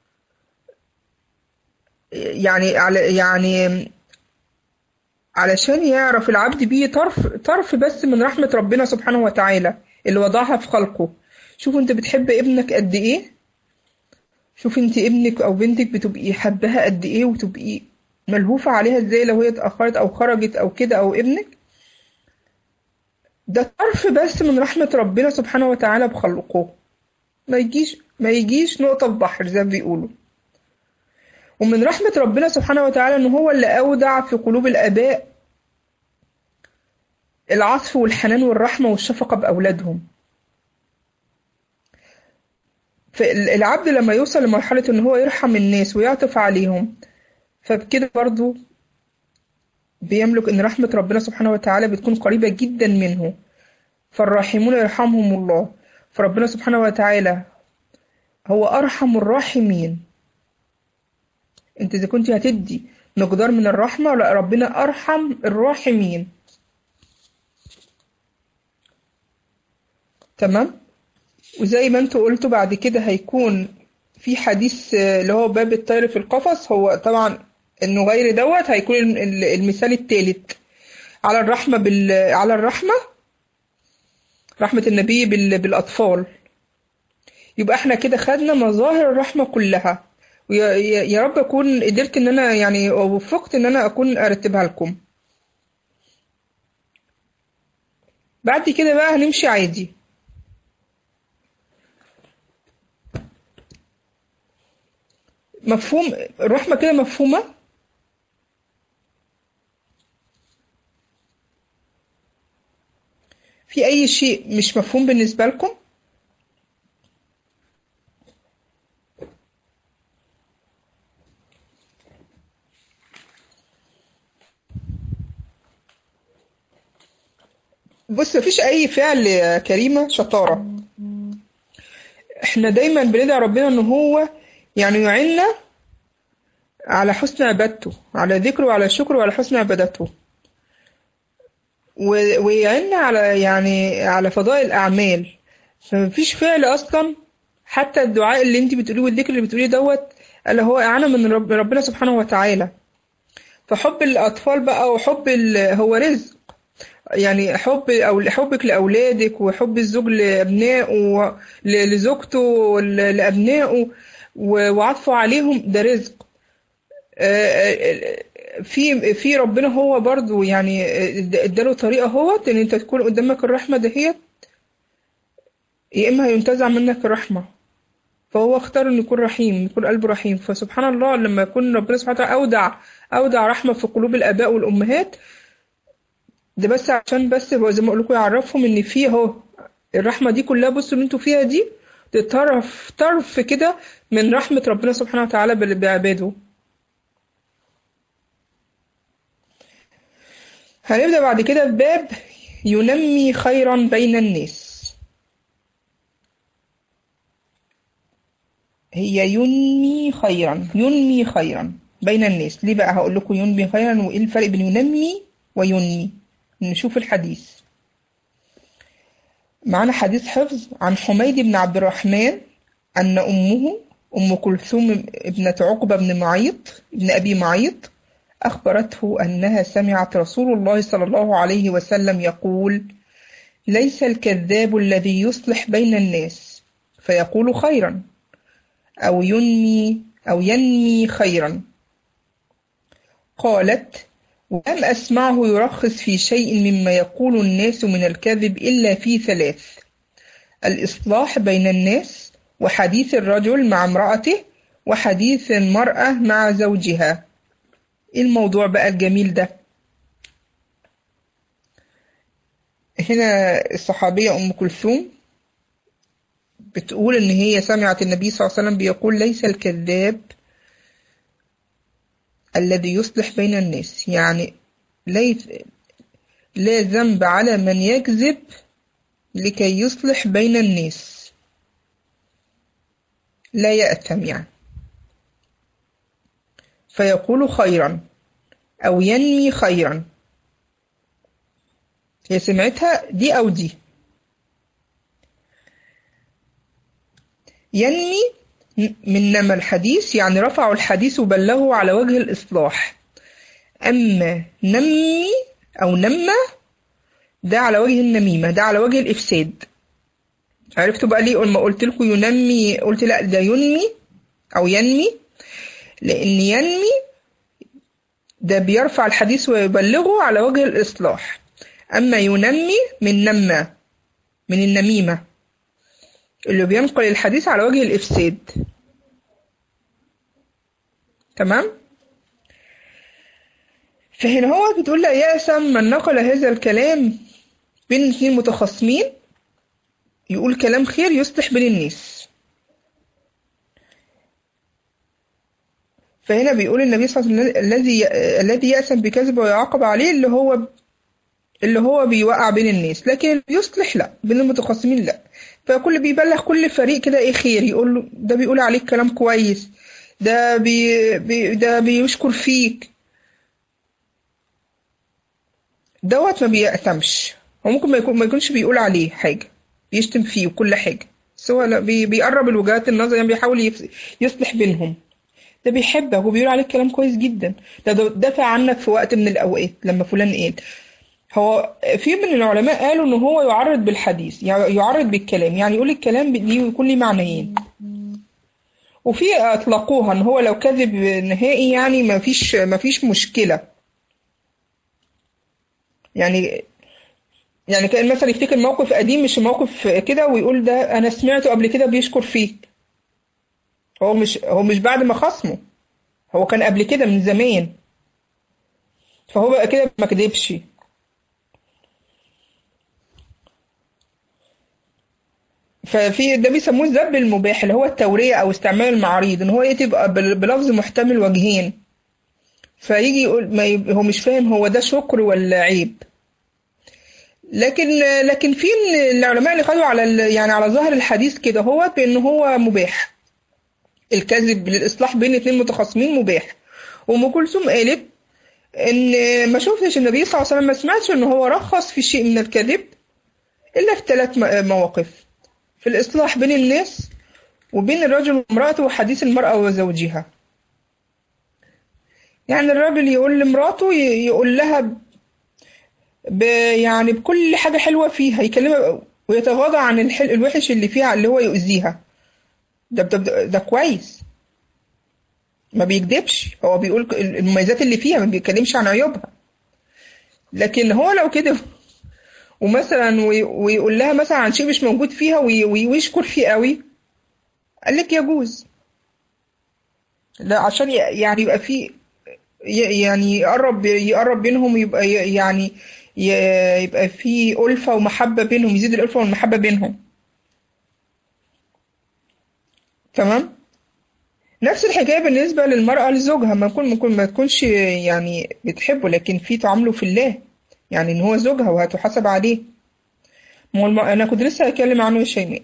يعني على يعني علشان يعرف العبد بيه طرف طرف بس من رحمة ربنا سبحانه وتعالى اللي وضعها في خلقه شوف انت بتحب ابنك قد ايه شوف انت ابنك او بنتك بتبقي حبها قد ايه وتبقي ملهوفة عليها ازاي لو هي اتأخرت او خرجت او كده او ابنك ده طرف بس من رحمة ربنا سبحانه وتعالى بخلقه ما يجيش ما يجيش نقطة في بحر زي ما بيقولوا ومن رحمة ربنا سبحانه وتعالى إن هو اللي أودع في قلوب الآباء العطف والحنان والرحمة والشفقة بأولادهم فالعبد لما يوصل لمرحلة إن هو يرحم الناس ويعطف عليهم فبكده برضو بيملك إن رحمة ربنا سبحانه وتعالى بتكون قريبة جدا منه فالراحمون يرحمهم الله فربنا سبحانه وتعالى هو أرحم الراحمين انت إذا كنت هتدي مقدار من الرحمة لا ربنا أرحم الراحمين تمام وزي ما انتوا قلتوا بعد كده هيكون في حديث اللي هو باب الطير في القفص هو طبعا انه غير دوت هيكون المثال الثالث على الرحمة بال على الرحمة رحمة النبي بال... بالأطفال يبقى احنا كده خدنا مظاهر الرحمة كلها ويا يا رب أكون قدرت إن أنا يعني وفقت إن أنا أكون أرتبها لكم بعد كده بقى هنمشي عادي مفهوم الرحمة كده مفهومة في أي شيء مش مفهوم بالنسبة لكم بص مفيش أي فعل يا كريمة شطارة احنا دايما بندعي ربنا ان هو يعني يعيننا على حسن عبادته على ذكره وعلى شكره وعلى حسن عبادته ويعيننا على يعني على فضائل الأعمال فمفيش فعل أصلا حتى الدعاء اللي انت بتقوليه والذكر اللي بتقوليه دوت اللي هو إعانة من رب ربنا سبحانه وتعالى فحب الأطفال بقى وحب هو رزق يعني حب أو حبك لأولادك وحب الزوج لأبنائه لزوجته لأبنائه وعطفه عليهم ده رزق في في ربنا هو برضو يعني اداله طريقه هو ان انت تكون قدامك الرحمه دهيت يا اما هينتزع منك الرحمه فهو اختار انه يكون رحيم يكون قلبه رحيم فسبحان الله لما يكون ربنا سبحانه وتعالى اودع اودع رحمه في قلوب الاباء والامهات ده بس عشان بس هو زي ما اقول لكم يعرفهم ان في اهو الرحمه دي كلها بصوا اللي انتوا فيها دي ده طرف طرف كده من رحمه ربنا سبحانه وتعالى بعباده هنبدأ بعد كده بباب ينمي خيرا بين الناس هي ينمي خيرا ينمي خيرا بين الناس ليه بقى هقول لكم ينمي خيرا وايه الفرق بين ينمي وينمي نشوف الحديث معنا حديث حفظ عن حميد بن عبد الرحمن أن أمه أم كلثوم ابنة عقبة بن معيط ابن أبي معيط أخبرته أنها سمعت رسول الله صلى الله عليه وسلم يقول: ليس الكذاب الذي يصلح بين الناس فيقول خيرا أو ينمي أو ينمي خيرا. قالت: ولم أسمعه يرخص في شيء مما يقول الناس من الكذب إلا في ثلاث: الإصلاح بين الناس، وحديث الرجل مع امرأته، وحديث المرأة مع زوجها. ايه الموضوع بقى الجميل ده هنا الصحابية أم كلثوم بتقول إن هي سمعت النبي صلى الله عليه وسلم بيقول ليس الكذاب الذي يصلح بين الناس يعني ليس لا ذنب على من يكذب لكي يصلح بين الناس لا يأثم يعني فيقول خيرا أو ينمي خيرا هي سمعتها دي أو دي ينمي من نمى الحديث يعني رفعوا الحديث وبلغوا على وجه الإصلاح أما نمي أو نمى ده على وجه النميمة ده على وجه الإفساد عرفتوا بقى ليه لما قلت لكم ينمي قلت لا ده ينمي أو ينمي لأن ينمي ده بيرفع الحديث ويبلغه على وجه الإصلاح أما ينمي من نمى من النميمة اللي بينقل الحديث على وجه الإفساد تمام فهنا هو بتقول لا يأسم من نقل هذا الكلام بين اثنين متخاصمين يقول كلام خير يصلح بين الناس فهنا بيقول النبي صلى الله عليه وسلم الذي الذي يأسم بكذب ويعاقب عليه اللي هو اللي هو بيوقع بين الناس لكن يصلح لا بين المتخاصمين لا فكل بيبلغ كل فريق كده ايه خير يقول له ده بيقول عليك كلام كويس ده بي, بي ده بيشكر فيك دوت ما بيأتمش هو ممكن ما, يكون ما يكونش بيقول عليه حاجة بيشتم فيه وكل حاجة بس هو لا بي بيقرب الوجهات النظر يعني بيحاول يصلح بينهم ده بيحبك وبيقول عليك كلام كويس جدا ده دافع عنك في وقت من الأوقات لما فلان قال هو في من العلماء قالوا ان هو يعرض بالحديث يعني يعرض بالكلام يعني يقول الكلام ليه ويكون ليه معنيين وفي اطلقوها ان هو لو كذب نهائي يعني ما فيش ما فيش مشكله يعني يعني كان مثلا يفتكر موقف قديم مش موقف كده ويقول ده انا سمعته قبل كده بيشكر فيك هو مش هو مش بعد ما خصمه هو كان قبل كده من زمان فهو بقى كده ما كدبش ففي ده بيسموه الذب المباح اللي هو التورية أو استعمال المعاريض إن هو إيه تبقى بلفظ محتمل وجهين فيجي يقول ما يب... هو مش فاهم هو ده شكر ولا عيب لكن لكن في من العلماء اللي خدوا على ال... يعني على ظاهر الحديث كده هو بأن هو مباح الكذب للإصلاح بين اتنين متخاصمين مباح وأم كلثوم قالت إن ما شفتش النبي صلى الله عليه وسلم ما سمعتش إن هو رخص في شيء من الكذب إلا في ثلاث مواقف في الإصلاح بين الناس وبين الرجل وامرأته وحديث المرأة وزوجها يعني الراجل يقول لمراته يقول لها ب يعني بكل حاجة حلوة فيها يكلمها ويتغاضى عن الحل الوحش اللي فيها اللي هو يؤذيها ده, ده, ده كويس ما بيكدبش هو بيقول المميزات اللي فيها ما بيتكلمش عن عيوبها لكن هو لو كده ومثلا ويقول لها مثلا عن شيء مش موجود فيها ويشكر فيه قوي قال لك يجوز لا عشان يعني يبقى في يعني يقرب يقرب بينهم يبقى يعني يبقى في ألفة ومحبة بينهم يزيد الألفة والمحبة بينهم تمام نفس الحكاية بالنسبة للمرأة لزوجها ما يكون ممكن ما تكونش يعني بتحبه لكن في تعامله في الله يعني ان هو زوجها وهتحاسب عليه ما الم... انا كنت لسه هتكلم عنه يا شيماء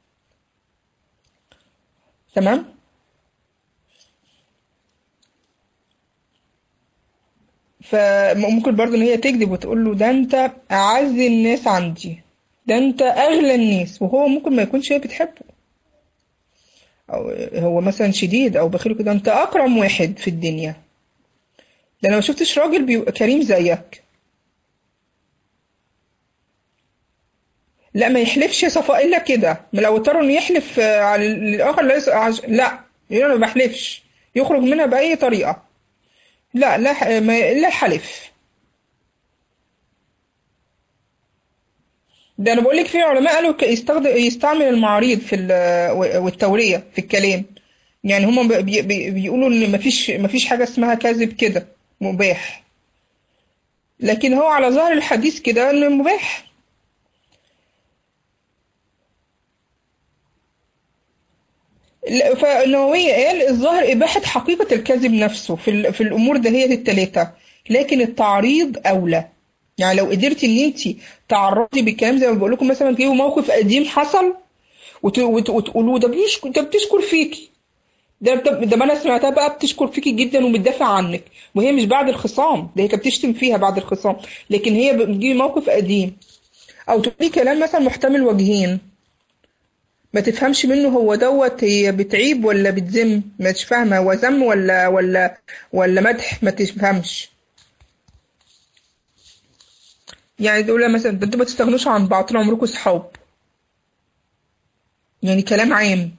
تمام فممكن برضه ان هي تكذب وتقول له ده انت اعز الناس عندي ده انت اغلى الناس وهو ممكن ما يكونش هي بتحبه او هو مثلا شديد او بخيل كده انت اكرم واحد في الدنيا ده انا ما شفتش راجل بيبقى كريم زيك لا ما يحلفش صفاء الا كده لو اضطر انه يحلف على الاخر لا لا يقول انا ما بحلفش يخرج منها باي طريقه لا لا ما لا حلف ده انا بقول لك في علماء قالوا يستخدم يستعمل المعاريض في والتوريه في الكلام يعني هم بي بي بيقولوا ان مفيش مفيش حاجه اسمها كذب كده مباح لكن هو على ظاهر الحديث كده انه مباح فالنووية قال الظاهر إباحة حقيقة الكذب نفسه في, في الأمور دهية التلاتة لكن التعريض أولى يعني لو قدرتي إن أنت تعرضي بالكلام زي ما بقول لكم مثلا تجيبوا موقف قديم حصل وتقولوا ده بيشكر ده بتشكر فيكي ده ده ما انا سمعتها بقى بتشكر فيكي جدا وبتدافع عنك وهي مش بعد الخصام ده هي كانت بتشتم فيها بعد الخصام لكن هي بتجيبي موقف قديم او تقولي كلام مثلا محتمل وجهين ما تفهمش منه هو دوت هي بتعيب ولا بتذم مش فاهمه هو ذم ولا ولا ولا مدح ما تفهمش يعني تقول مثلا ده انتوا ما تستغنوش عن بعض طول عمركم صحاب يعني كلام عام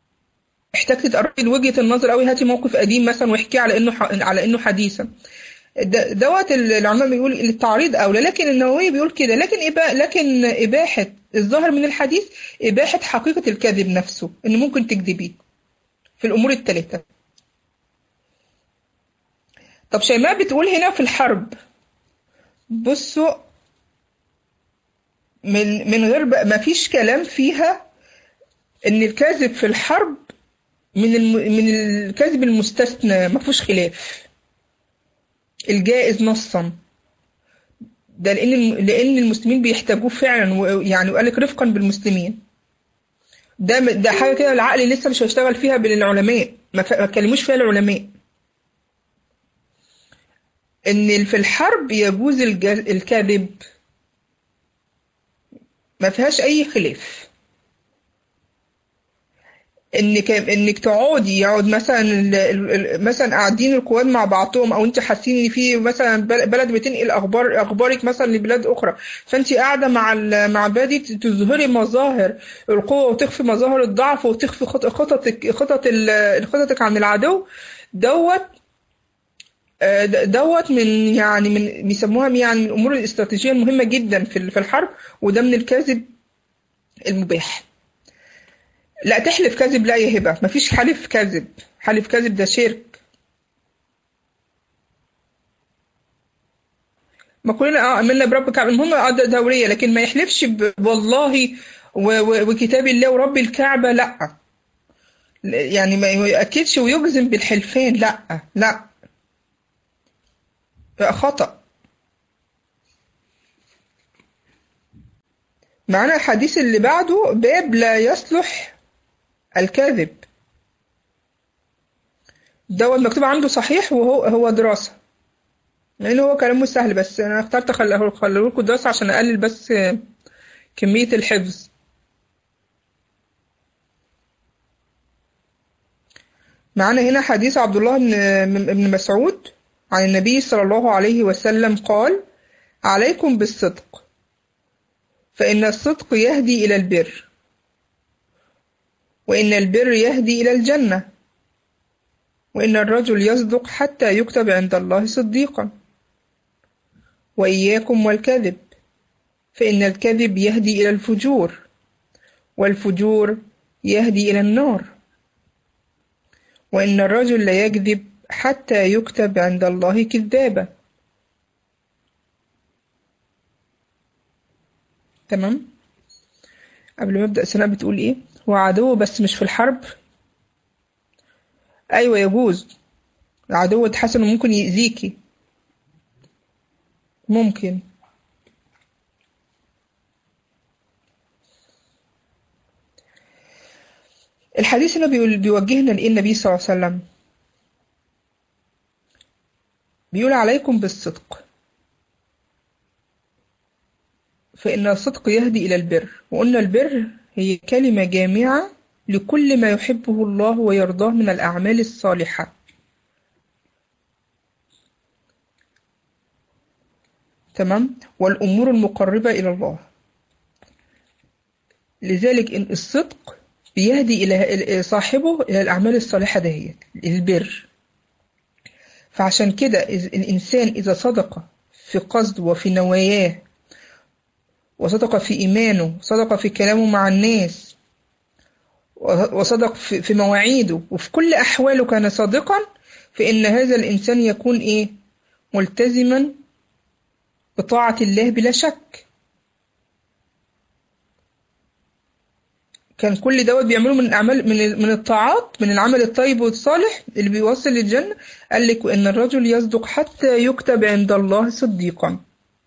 احتجت تقربي لوجهة النظر قوي هاتي موقف قديم مثلا واحكيه على انه ح... على انه حديثا د- دوت العلماء بيقول التعريض أولى لكن النووي بيقول كده لكن إبا لكن إباحة الظاهر من الحديث إباحة حقيقة الكذب نفسه إن ممكن تكذبيه في الأمور الثلاثة طب شيماء بتقول هنا في الحرب بصوا من من غير بقى ما فيش كلام فيها ان الكذب في الحرب من الم من الكذب المستثنى ما فيهوش خلاف الجائز نصا ده لان الم- لان المسلمين بيحتاجوه فعلا ويعني وقال لك رفقا بالمسلمين ده ده حاجه كده العقل لسه مش هيشتغل فيها بين العلماء ما ف- ما اتكلموش فيها العلماء ان في الحرب يجوز الج- الكذب ما فيهاش اي خلاف انك انك تقعدي يقعد مثلا ال- ال- ال- مثلا قاعدين القوات مع بعضهم او انت حاسين ان في مثلا بل- بلد بتنقل اخبار اخبارك مثلا لبلاد اخرى فانت قاعده مع ال- مع بلدي تظهري مظاهر القوه وتخفي مظاهر الضعف وتخفي خط- خططك خطط ال- خططك عن العدو دوت آه، د- دوت من يعني من بيسموها يعني من الامور الاستراتيجيه المهمه جدا في ال- في الحرب وده من الكذب المباح لا تحلف كذب لا يا هبه مفيش حلف كذب حلف كذب ده شرك ما كلنا اه امنا برب الكعبه المهم اه ده دوريه لكن ما يحلفش ب- والله و- و- وكتاب الله ورب الكعبه لا يعني ما يأكدش ويجزم بالحلفان لا لا بقى خطأ معنا الحديث اللي بعده باب لا يصلح الكاذب دوت مكتوب عنده صحيح وهو هو دراسة لأن هو كلامه سهل بس أنا اخترت أخليه أخليه لكم دراسة عشان أقلل بس كمية الحفظ معنا هنا حديث عبد الله بن بن مسعود عن النبي صلى الله عليه وسلم قال عليكم بالصدق فإن الصدق يهدي إلى البر وإن البر يهدي إلى الجنة وإن الرجل يصدق حتى يكتب عند الله صديقا وإياكم والكذب فإن الكذب يهدي إلى الفجور والفجور يهدي إلى النار وإن الرجل لا يكذب حتى يكتب عند الله كذابا تمام قبل ما ابدا سناء بتقول ايه هو عدو بس مش في الحرب ايوه يجوز العدو اتحسن وممكن يأذيكي ممكن الحديث هنا بيقول بيوجهنا لإيه النبي صلى الله عليه وسلم بيقول عليكم بالصدق فإن الصدق يهدي إلى البر وقلنا البر هي كلمة جامعة لكل ما يحبه الله ويرضاه من الأعمال الصالحة تمام والأمور المقربة إلى الله لذلك إن الصدق بيهدي إلى صاحبه إلى الأعمال الصالحة دهيت البر فعشان كده الإنسان إذا صدق في قصد وفي نواياه وصدق في إيمانه صدق في كلامه مع الناس وصدق في مواعيده وفي كل أحواله كان صادقا فإن هذا الإنسان يكون إيه ملتزما بطاعة الله بلا شك كان كل دوت بيعملوا من الأعمال من من الطاعات من العمل الطيب والصالح اللي بيوصل للجنة قال لك وإن الرجل يصدق حتى يكتب عند الله صديقا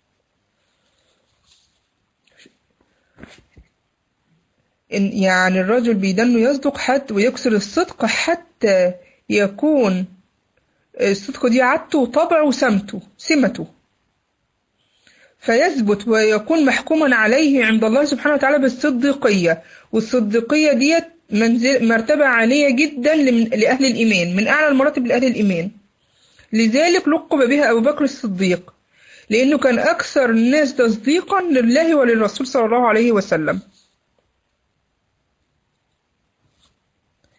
إن يعني الرجل بيدنه يصدق حتى ويكسر الصدق حتى يكون الصدق دي عادته وطبعه وسمته سمته فيثبت ويكون محكوما عليه عند الله سبحانه وتعالى بالصديقية والصديقية ديت منزل مرتبة عالية جدا لأهل الإيمان من أعلى المراتب لأهل الإيمان لذلك لقب بها أبو بكر الصديق لأنه كان أكثر الناس تصديقا لله وللرسول صلى الله عليه وسلم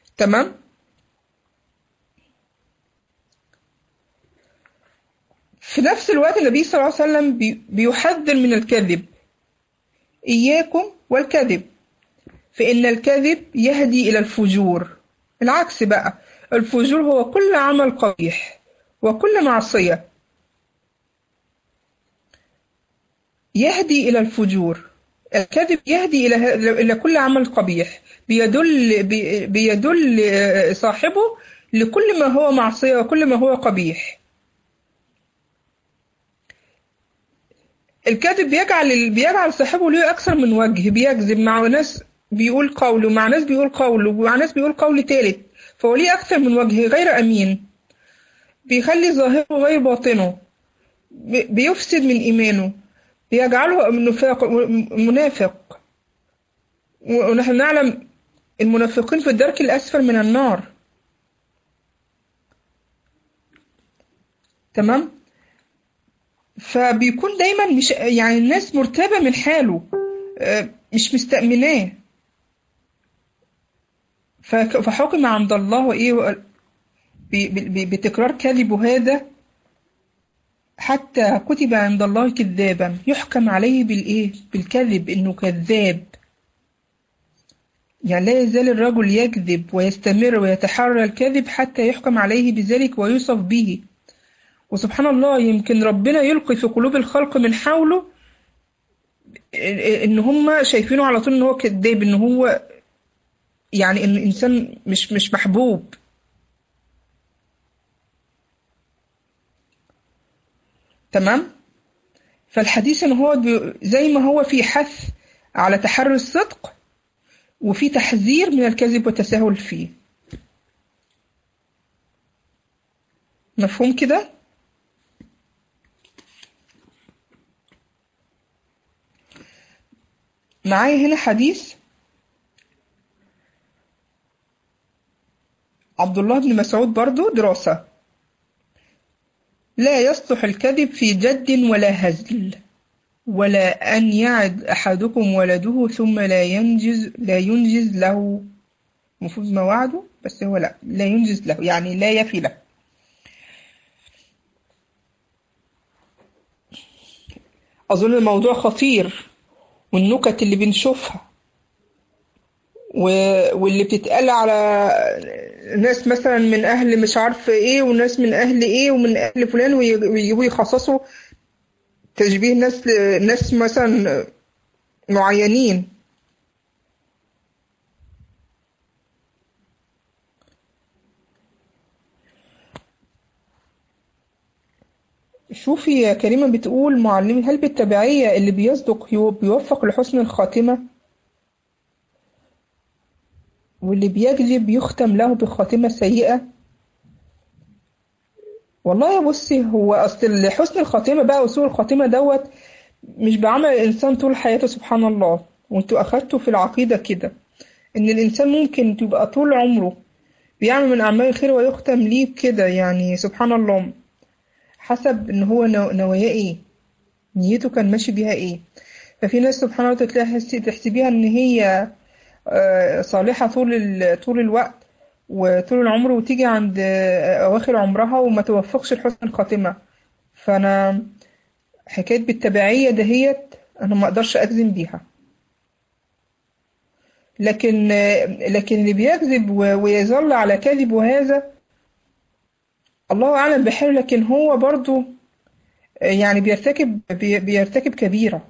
تمام الوقت النبي صلى الله عليه وسلم بي- بيحذر من الكذب إياكم والكذب فإن الكذب يهدي إلى الفجور العكس بقى الفجور هو كل عمل قبيح وكل معصية يهدي إلى الفجور الكذب يهدي إلى ه- إلى كل عمل قبيح بيدل بي- بيدل آه، صاحبه لكل ما هو معصية وكل ما هو قبيح الكاتب بيجعل بيجعل صاحبه له أكثر من وجه بيكذب مع ناس بيقول قول ومع ناس بيقول قول ومع ناس بيقول قول تالت فهو ليه أكثر من وجه غير أمين بيخلي ظاهره غير باطنه بي- بيفسد من إيمانه بيجعله منافق منافق ونحن نعلم المنافقين في الدرك الأسفل من النار تمام فبيكون دايما مش يعني الناس مرتبة من حاله آه، مش مستأمناه فك- فحكم عند الله ايه وقال- ب- ب- بتكرار كذبه هذا حتى كتب عند الله كذابا يحكم عليه بالايه بالكذب انه كذاب يعني لا يزال الرجل يكذب ويستمر ويتحرى الكذب حتى يحكم عليه بذلك ويوصف به وسبحان الله يمكن ربنا يلقي في قلوب الخلق من حوله ان هم شايفينه على طول ان هو كذاب ان هو يعني ان الانسان مش مش محبوب تمام فالحديث ان هو بي- زي ما هو في حث على تحري الصدق وفي تحذير من الكذب والتساهل فيه مفهوم كده معايا هنا حديث عبد الله بن مسعود برضو دراسة لا يصلح الكذب في جد ولا هزل ولا أن يعد أحدكم ولده ثم لا ينجز لا ينجز له المفروض ما وعده بس هو لا لا ينجز له يعني لا يفي له أظن الموضوع خطير والنكت اللي بنشوفها و... واللي بتتقال على ناس مثلا من أهل مش عارفة إيه وناس من أهل إيه ومن أهل فلان وي- ويجيبوا يخصصوا تشبيه ناس ل... ناس مثلا معينين شوفي يا كريمة بتقول معلمي هل بالتبعية اللي بيصدق يو- بيوفق لحسن الخاتمة واللي بيكذب يختم له بخاتمة سيئة والله يا بصي هو أصل حسن الخاتمة بقى وسوء الخاتمة دوت مش بعمل الإنسان طول حياته سبحان الله وانتوا أخدتوا في العقيدة كده إن الإنسان ممكن تبقى طول عمره بيعمل من أعمال الخير ويختم ليه بكده يعني سبحان الله حسب إن هو نو- نواياه إيه نيته كان ماشي بيها إيه ففي ناس سبحان الله تلاقي تحسبيها إن هي آه، صالحة طول ال- طول الوقت وطول العمر وتيجي عند آه، أواخر عمرها وما توفقش لحسن الخاتمة فأنا حكاية بالتبعية دهيت أنا ما أقدرش أجزم بيها لكن آه، لكن اللي بيكذب و- ويظل على كذبه هذا الله أعلم بحاله لكن هو برضو آه، يعني بيرتكب بي- بيرتكب كبيرة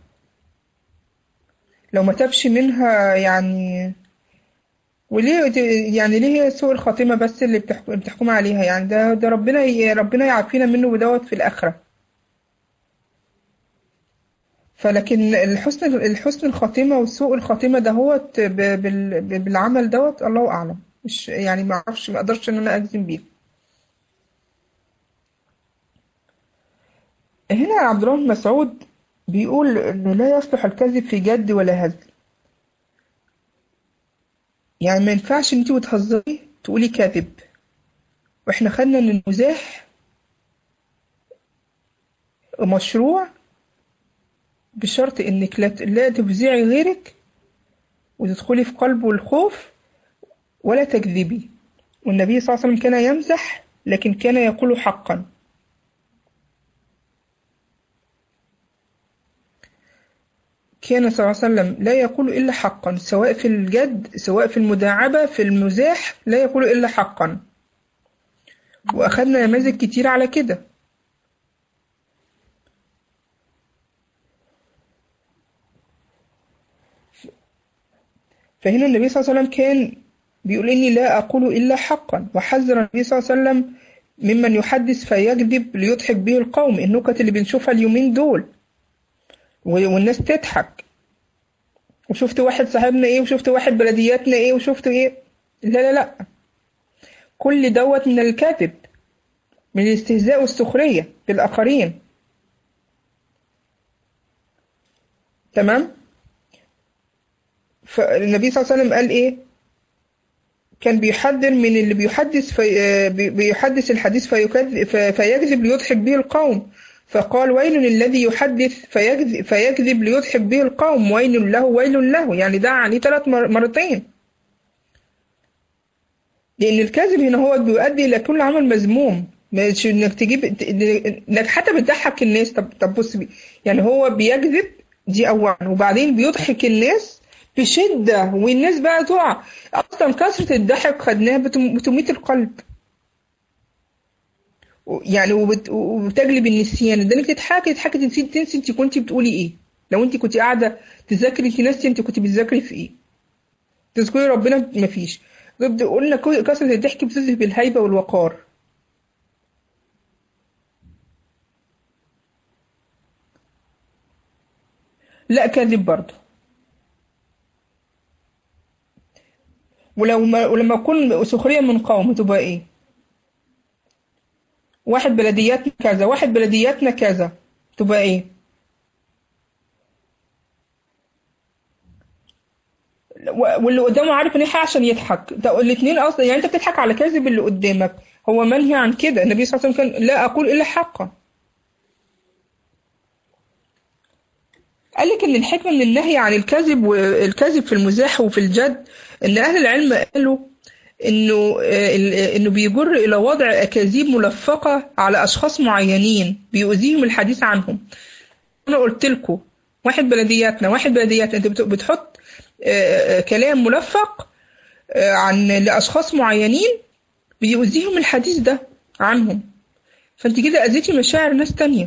لو ما تابش منها يعني وليه يعني ليه هي سوء الخاتمة بس اللي بتحكم بتحكم عليها يعني ده ده ربنا ي- ربنا يعافينا منه ودوت في الآخرة فلكن الحسن الحسن الخاتمة وسوء الخاتمة دهوت ب- بال- ب- بالعمل دوت الله أعلم مش يعني ما أعرفش ما أقدرش إن أنا أجزم بيه هنا عبد الله بن مسعود بيقول إنه لا يصلح الكذب في جد ولا هزل يعني ما ينفعش انتي وتهزري تقولي كذب واحنا خدنا ان المزاح مشروع بشرط انك لا لا تفزعي غيرك وتدخلي في قلبه الخوف ولا تكذبي والنبي صلى الله عليه وسلم كان يمزح لكن كان يقول حقا كان صلى الله عليه وسلم لا يقول إلا حقا سواء في الجد سواء في المداعبة في المزاح لا يقول إلا حقا وأخذنا نماذج كتير على كده فهنا النبي صلى الله عليه وسلم كان بيقول إني لا أقول إلا حقا وحذر النبي صلى الله عليه وسلم ممن يحدث فيكذب ليضحك به القوم النكت اللي بنشوفها اليومين دول والناس تضحك وشفت واحد صاحبنا ايه وشفت واحد بلدياتنا ايه وشفت ايه لا لا لا كل دوت من الكذب من الاستهزاء والسخرية بالآخرين تمام فالنبي صلى الله عليه وسلم قال ايه كان بيحذر من اللي بيحدث في بيحدث الحديث فيكذب فيكذب ليضحك به القوم فقال ويل الذي يحدث فيكذب, فيكذب ليضحك به القوم ويل له ويل له يعني دعا عليه ثلاث مرتين لأن الكذب هنا هو بيؤدي إلى كل عمل مذموم مش انك تجيب انك حتى بتضحك الناس طب طب بص بي. يعني هو بيكذب دي اولا وبعدين بيضحك الناس بشدة والناس بقى تقع أصلا كثرة الضحك خدناها بتميت القلب يعني وبت... وبتجلب النسيان ده انك تضحكي تضحكي تنسي تنسي انت كنتي بتقولي ايه لو انت كنت قاعدة تذاكري انت ناسي انت كنت بتذاكري في ايه تذكري ربنا مفيش قلنا كثرة الضحك بتذهب الهيبة والوقار لا كذب برضه ولو ما ولما اكون سخريه من قوم تبقى ايه واحد بلدياتنا كذا واحد بلدياتنا كذا تبقى ايه واللي قدامه عارف ان ايه عشان يضحك ده الاثنين اصلا يعني انت بتضحك على كذب اللي قدامك هو منهي عن كده النبي صلى الله عليه وسلم كان لا اقول الا حقا قال لك ان الحكمه من النهي عن الكذب والكذب في المزاح وفي الجد ان اهل العلم قالوا انه انه بيجر الى وضع اكاذيب ملفقه على اشخاص معينين بيؤذيهم الحديث عنهم انا قلت لكم واحد بلدياتنا واحد بلدياتنا انت بتحط كلام ملفق عن لاشخاص معينين بيؤذيهم الحديث ده عنهم فانت كده اذيتي مشاعر ناس تانية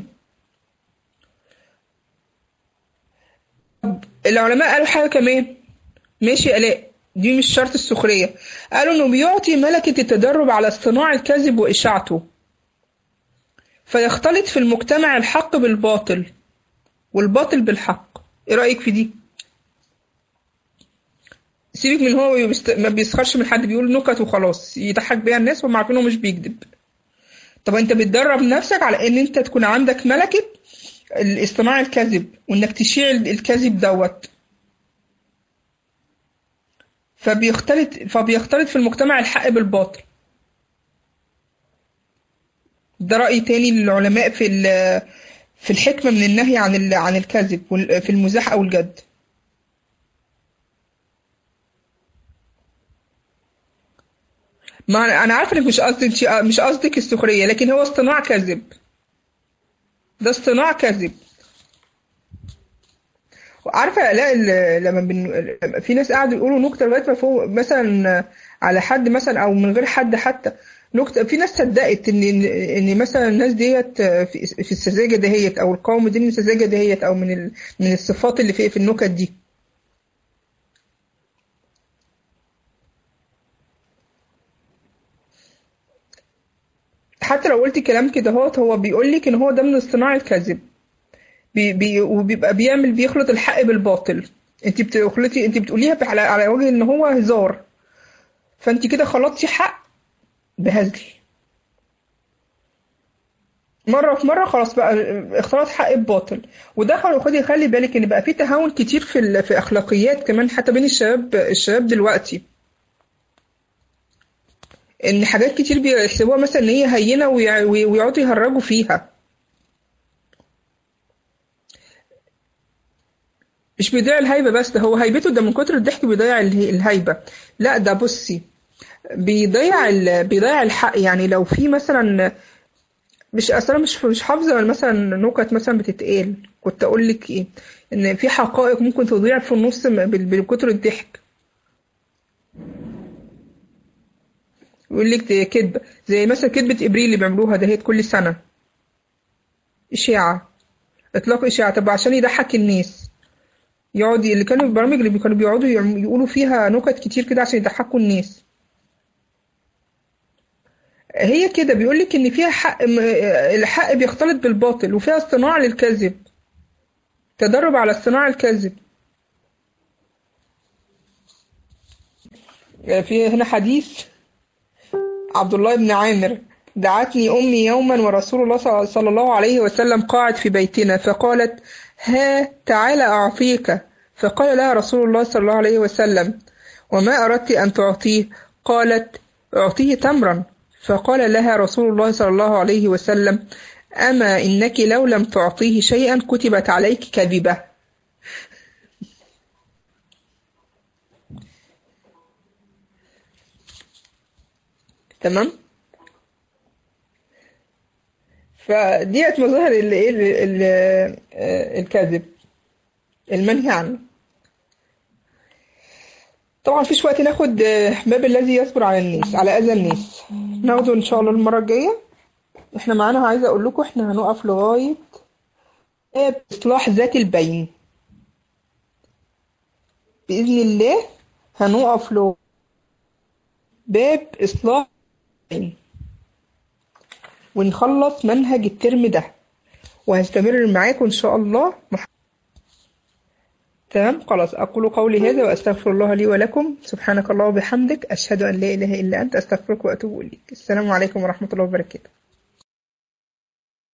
العلماء قالوا حاجه كمان ماشي الاء دي مش شرط السخرية قالوا انه بيعطي ملكة التدرب على اصطناع الكذب وإشاعته فيختلط في المجتمع الحق بالباطل والباطل بالحق ايه رأيك في دي سيبك من هو ما بيسخرش من حد بيقول نكت وخلاص يضحك بيها الناس وهم عارفين انه مش بيكذب طب انت بتدرب نفسك على ان انت تكون عندك ملكة اصطناع الكذب وانك تشيع الكذب دوت فبيختلط فبيختلط في المجتمع الحق بالباطل ده رأي تاني للعلماء في في الحكمة من النهي عن عن الكذب في المزاح أو الجد ما أنا عارفة إنك مش قصدك مش قصدك السخرية لكن هو اصطناع كذب ده اصطناع كذب عارفه لا لما بن... في ناس قاعدوا يقولوا نكته لغايه ما فوق مثلا على حد مثلا او من غير حد حتى نكته في ناس صدقت ان ان مثلا الناس ديت في السذاجه دهيت او القوم دي من السذاجه دهيت او من ال... من الصفات اللي في في النكت دي حتى لو قلت كلام كده هوت هو بيقول لك ان هو ده من اصطناع الكذب بي بي وبيبقى بيعمل بيخلط الحق بالباطل انت بتخلطي انت بتقوليها على على وجه ان هو هزار فانت كده خلطتي حق بهزل مرة في مرة خلاص بقى اختلاط حق بباطل وده خدي خلي بالك ان بقى في تهاون كتير في في اخلاقيات كمان حتى بين الشباب الشباب دلوقتي ان حاجات كتير بيحسبوها مثلا ان هي هينة ويقعدوا يهرجوا فيها مش بيضيع الهيبة بس ده هو هيبته ده من كتر الضحك بيضيع الهيبة لا ده بصي بيضيع بيضيع الحق يعني لو في مثلا مش اصلا مش مش حافظه مثلا نكت مثلا بتتقال كنت اقول لك ايه ان في حقائق ممكن تضيع في النص م- بال- بكتر الضحك يقول لك دي كذبة زي مثلا كذبة ابريل اللي بيعملوها دهيت كل سنة اشاعة اطلاق اشاعة طب عشان يضحك الناس يقعد اللي كانوا البرامج اللي كانوا بيقعدوا يعم- يقولوا فيها نكت كتير كده عشان يضحكوا الناس هي كده بيقولك ان فيها حق م- الحق بيختلط بالباطل وفيها اصطناع للكذب تدرب على اصطناع الكذب في هنا حديث عبد الله بن عامر دعتني أمي يوما ورسول الله صلى- صلى الله عليه وسلم قاعد في بيتنا فقالت ها تعال أعطيك فقال لها رسول الله صلى الله عليه وسلم وما أردت أن تعطيه قالت أعطيه تمرا فقال لها رسول الله صلى الله عليه وسلم أما إنك لو لم تعطيه شيئا كتبت عليك كذبة تمام فديت مظاهر ال- ال- ال- آه، الكذب المنهي عنه طبعا مفيش وقت ناخد آه، باب الذي يصبر على الناس على اذى الناس ناخده ان شاء الله المره الجايه احنا معانا عايزه اقول لكم احنا هنقف لغايه باب اصلاح ذات البين باذن الله هنقف له باب اصلاح البين ونخلص منهج الترم ده وهستمر معاكم ان شاء الله مح... تمام خلاص اقول قولي هذا واستغفر الله لي ولكم سبحانك الله وبحمدك اشهد ان لا اله الا انت استغفرك واتوب اليك السلام عليكم ورحمه الله وبركاته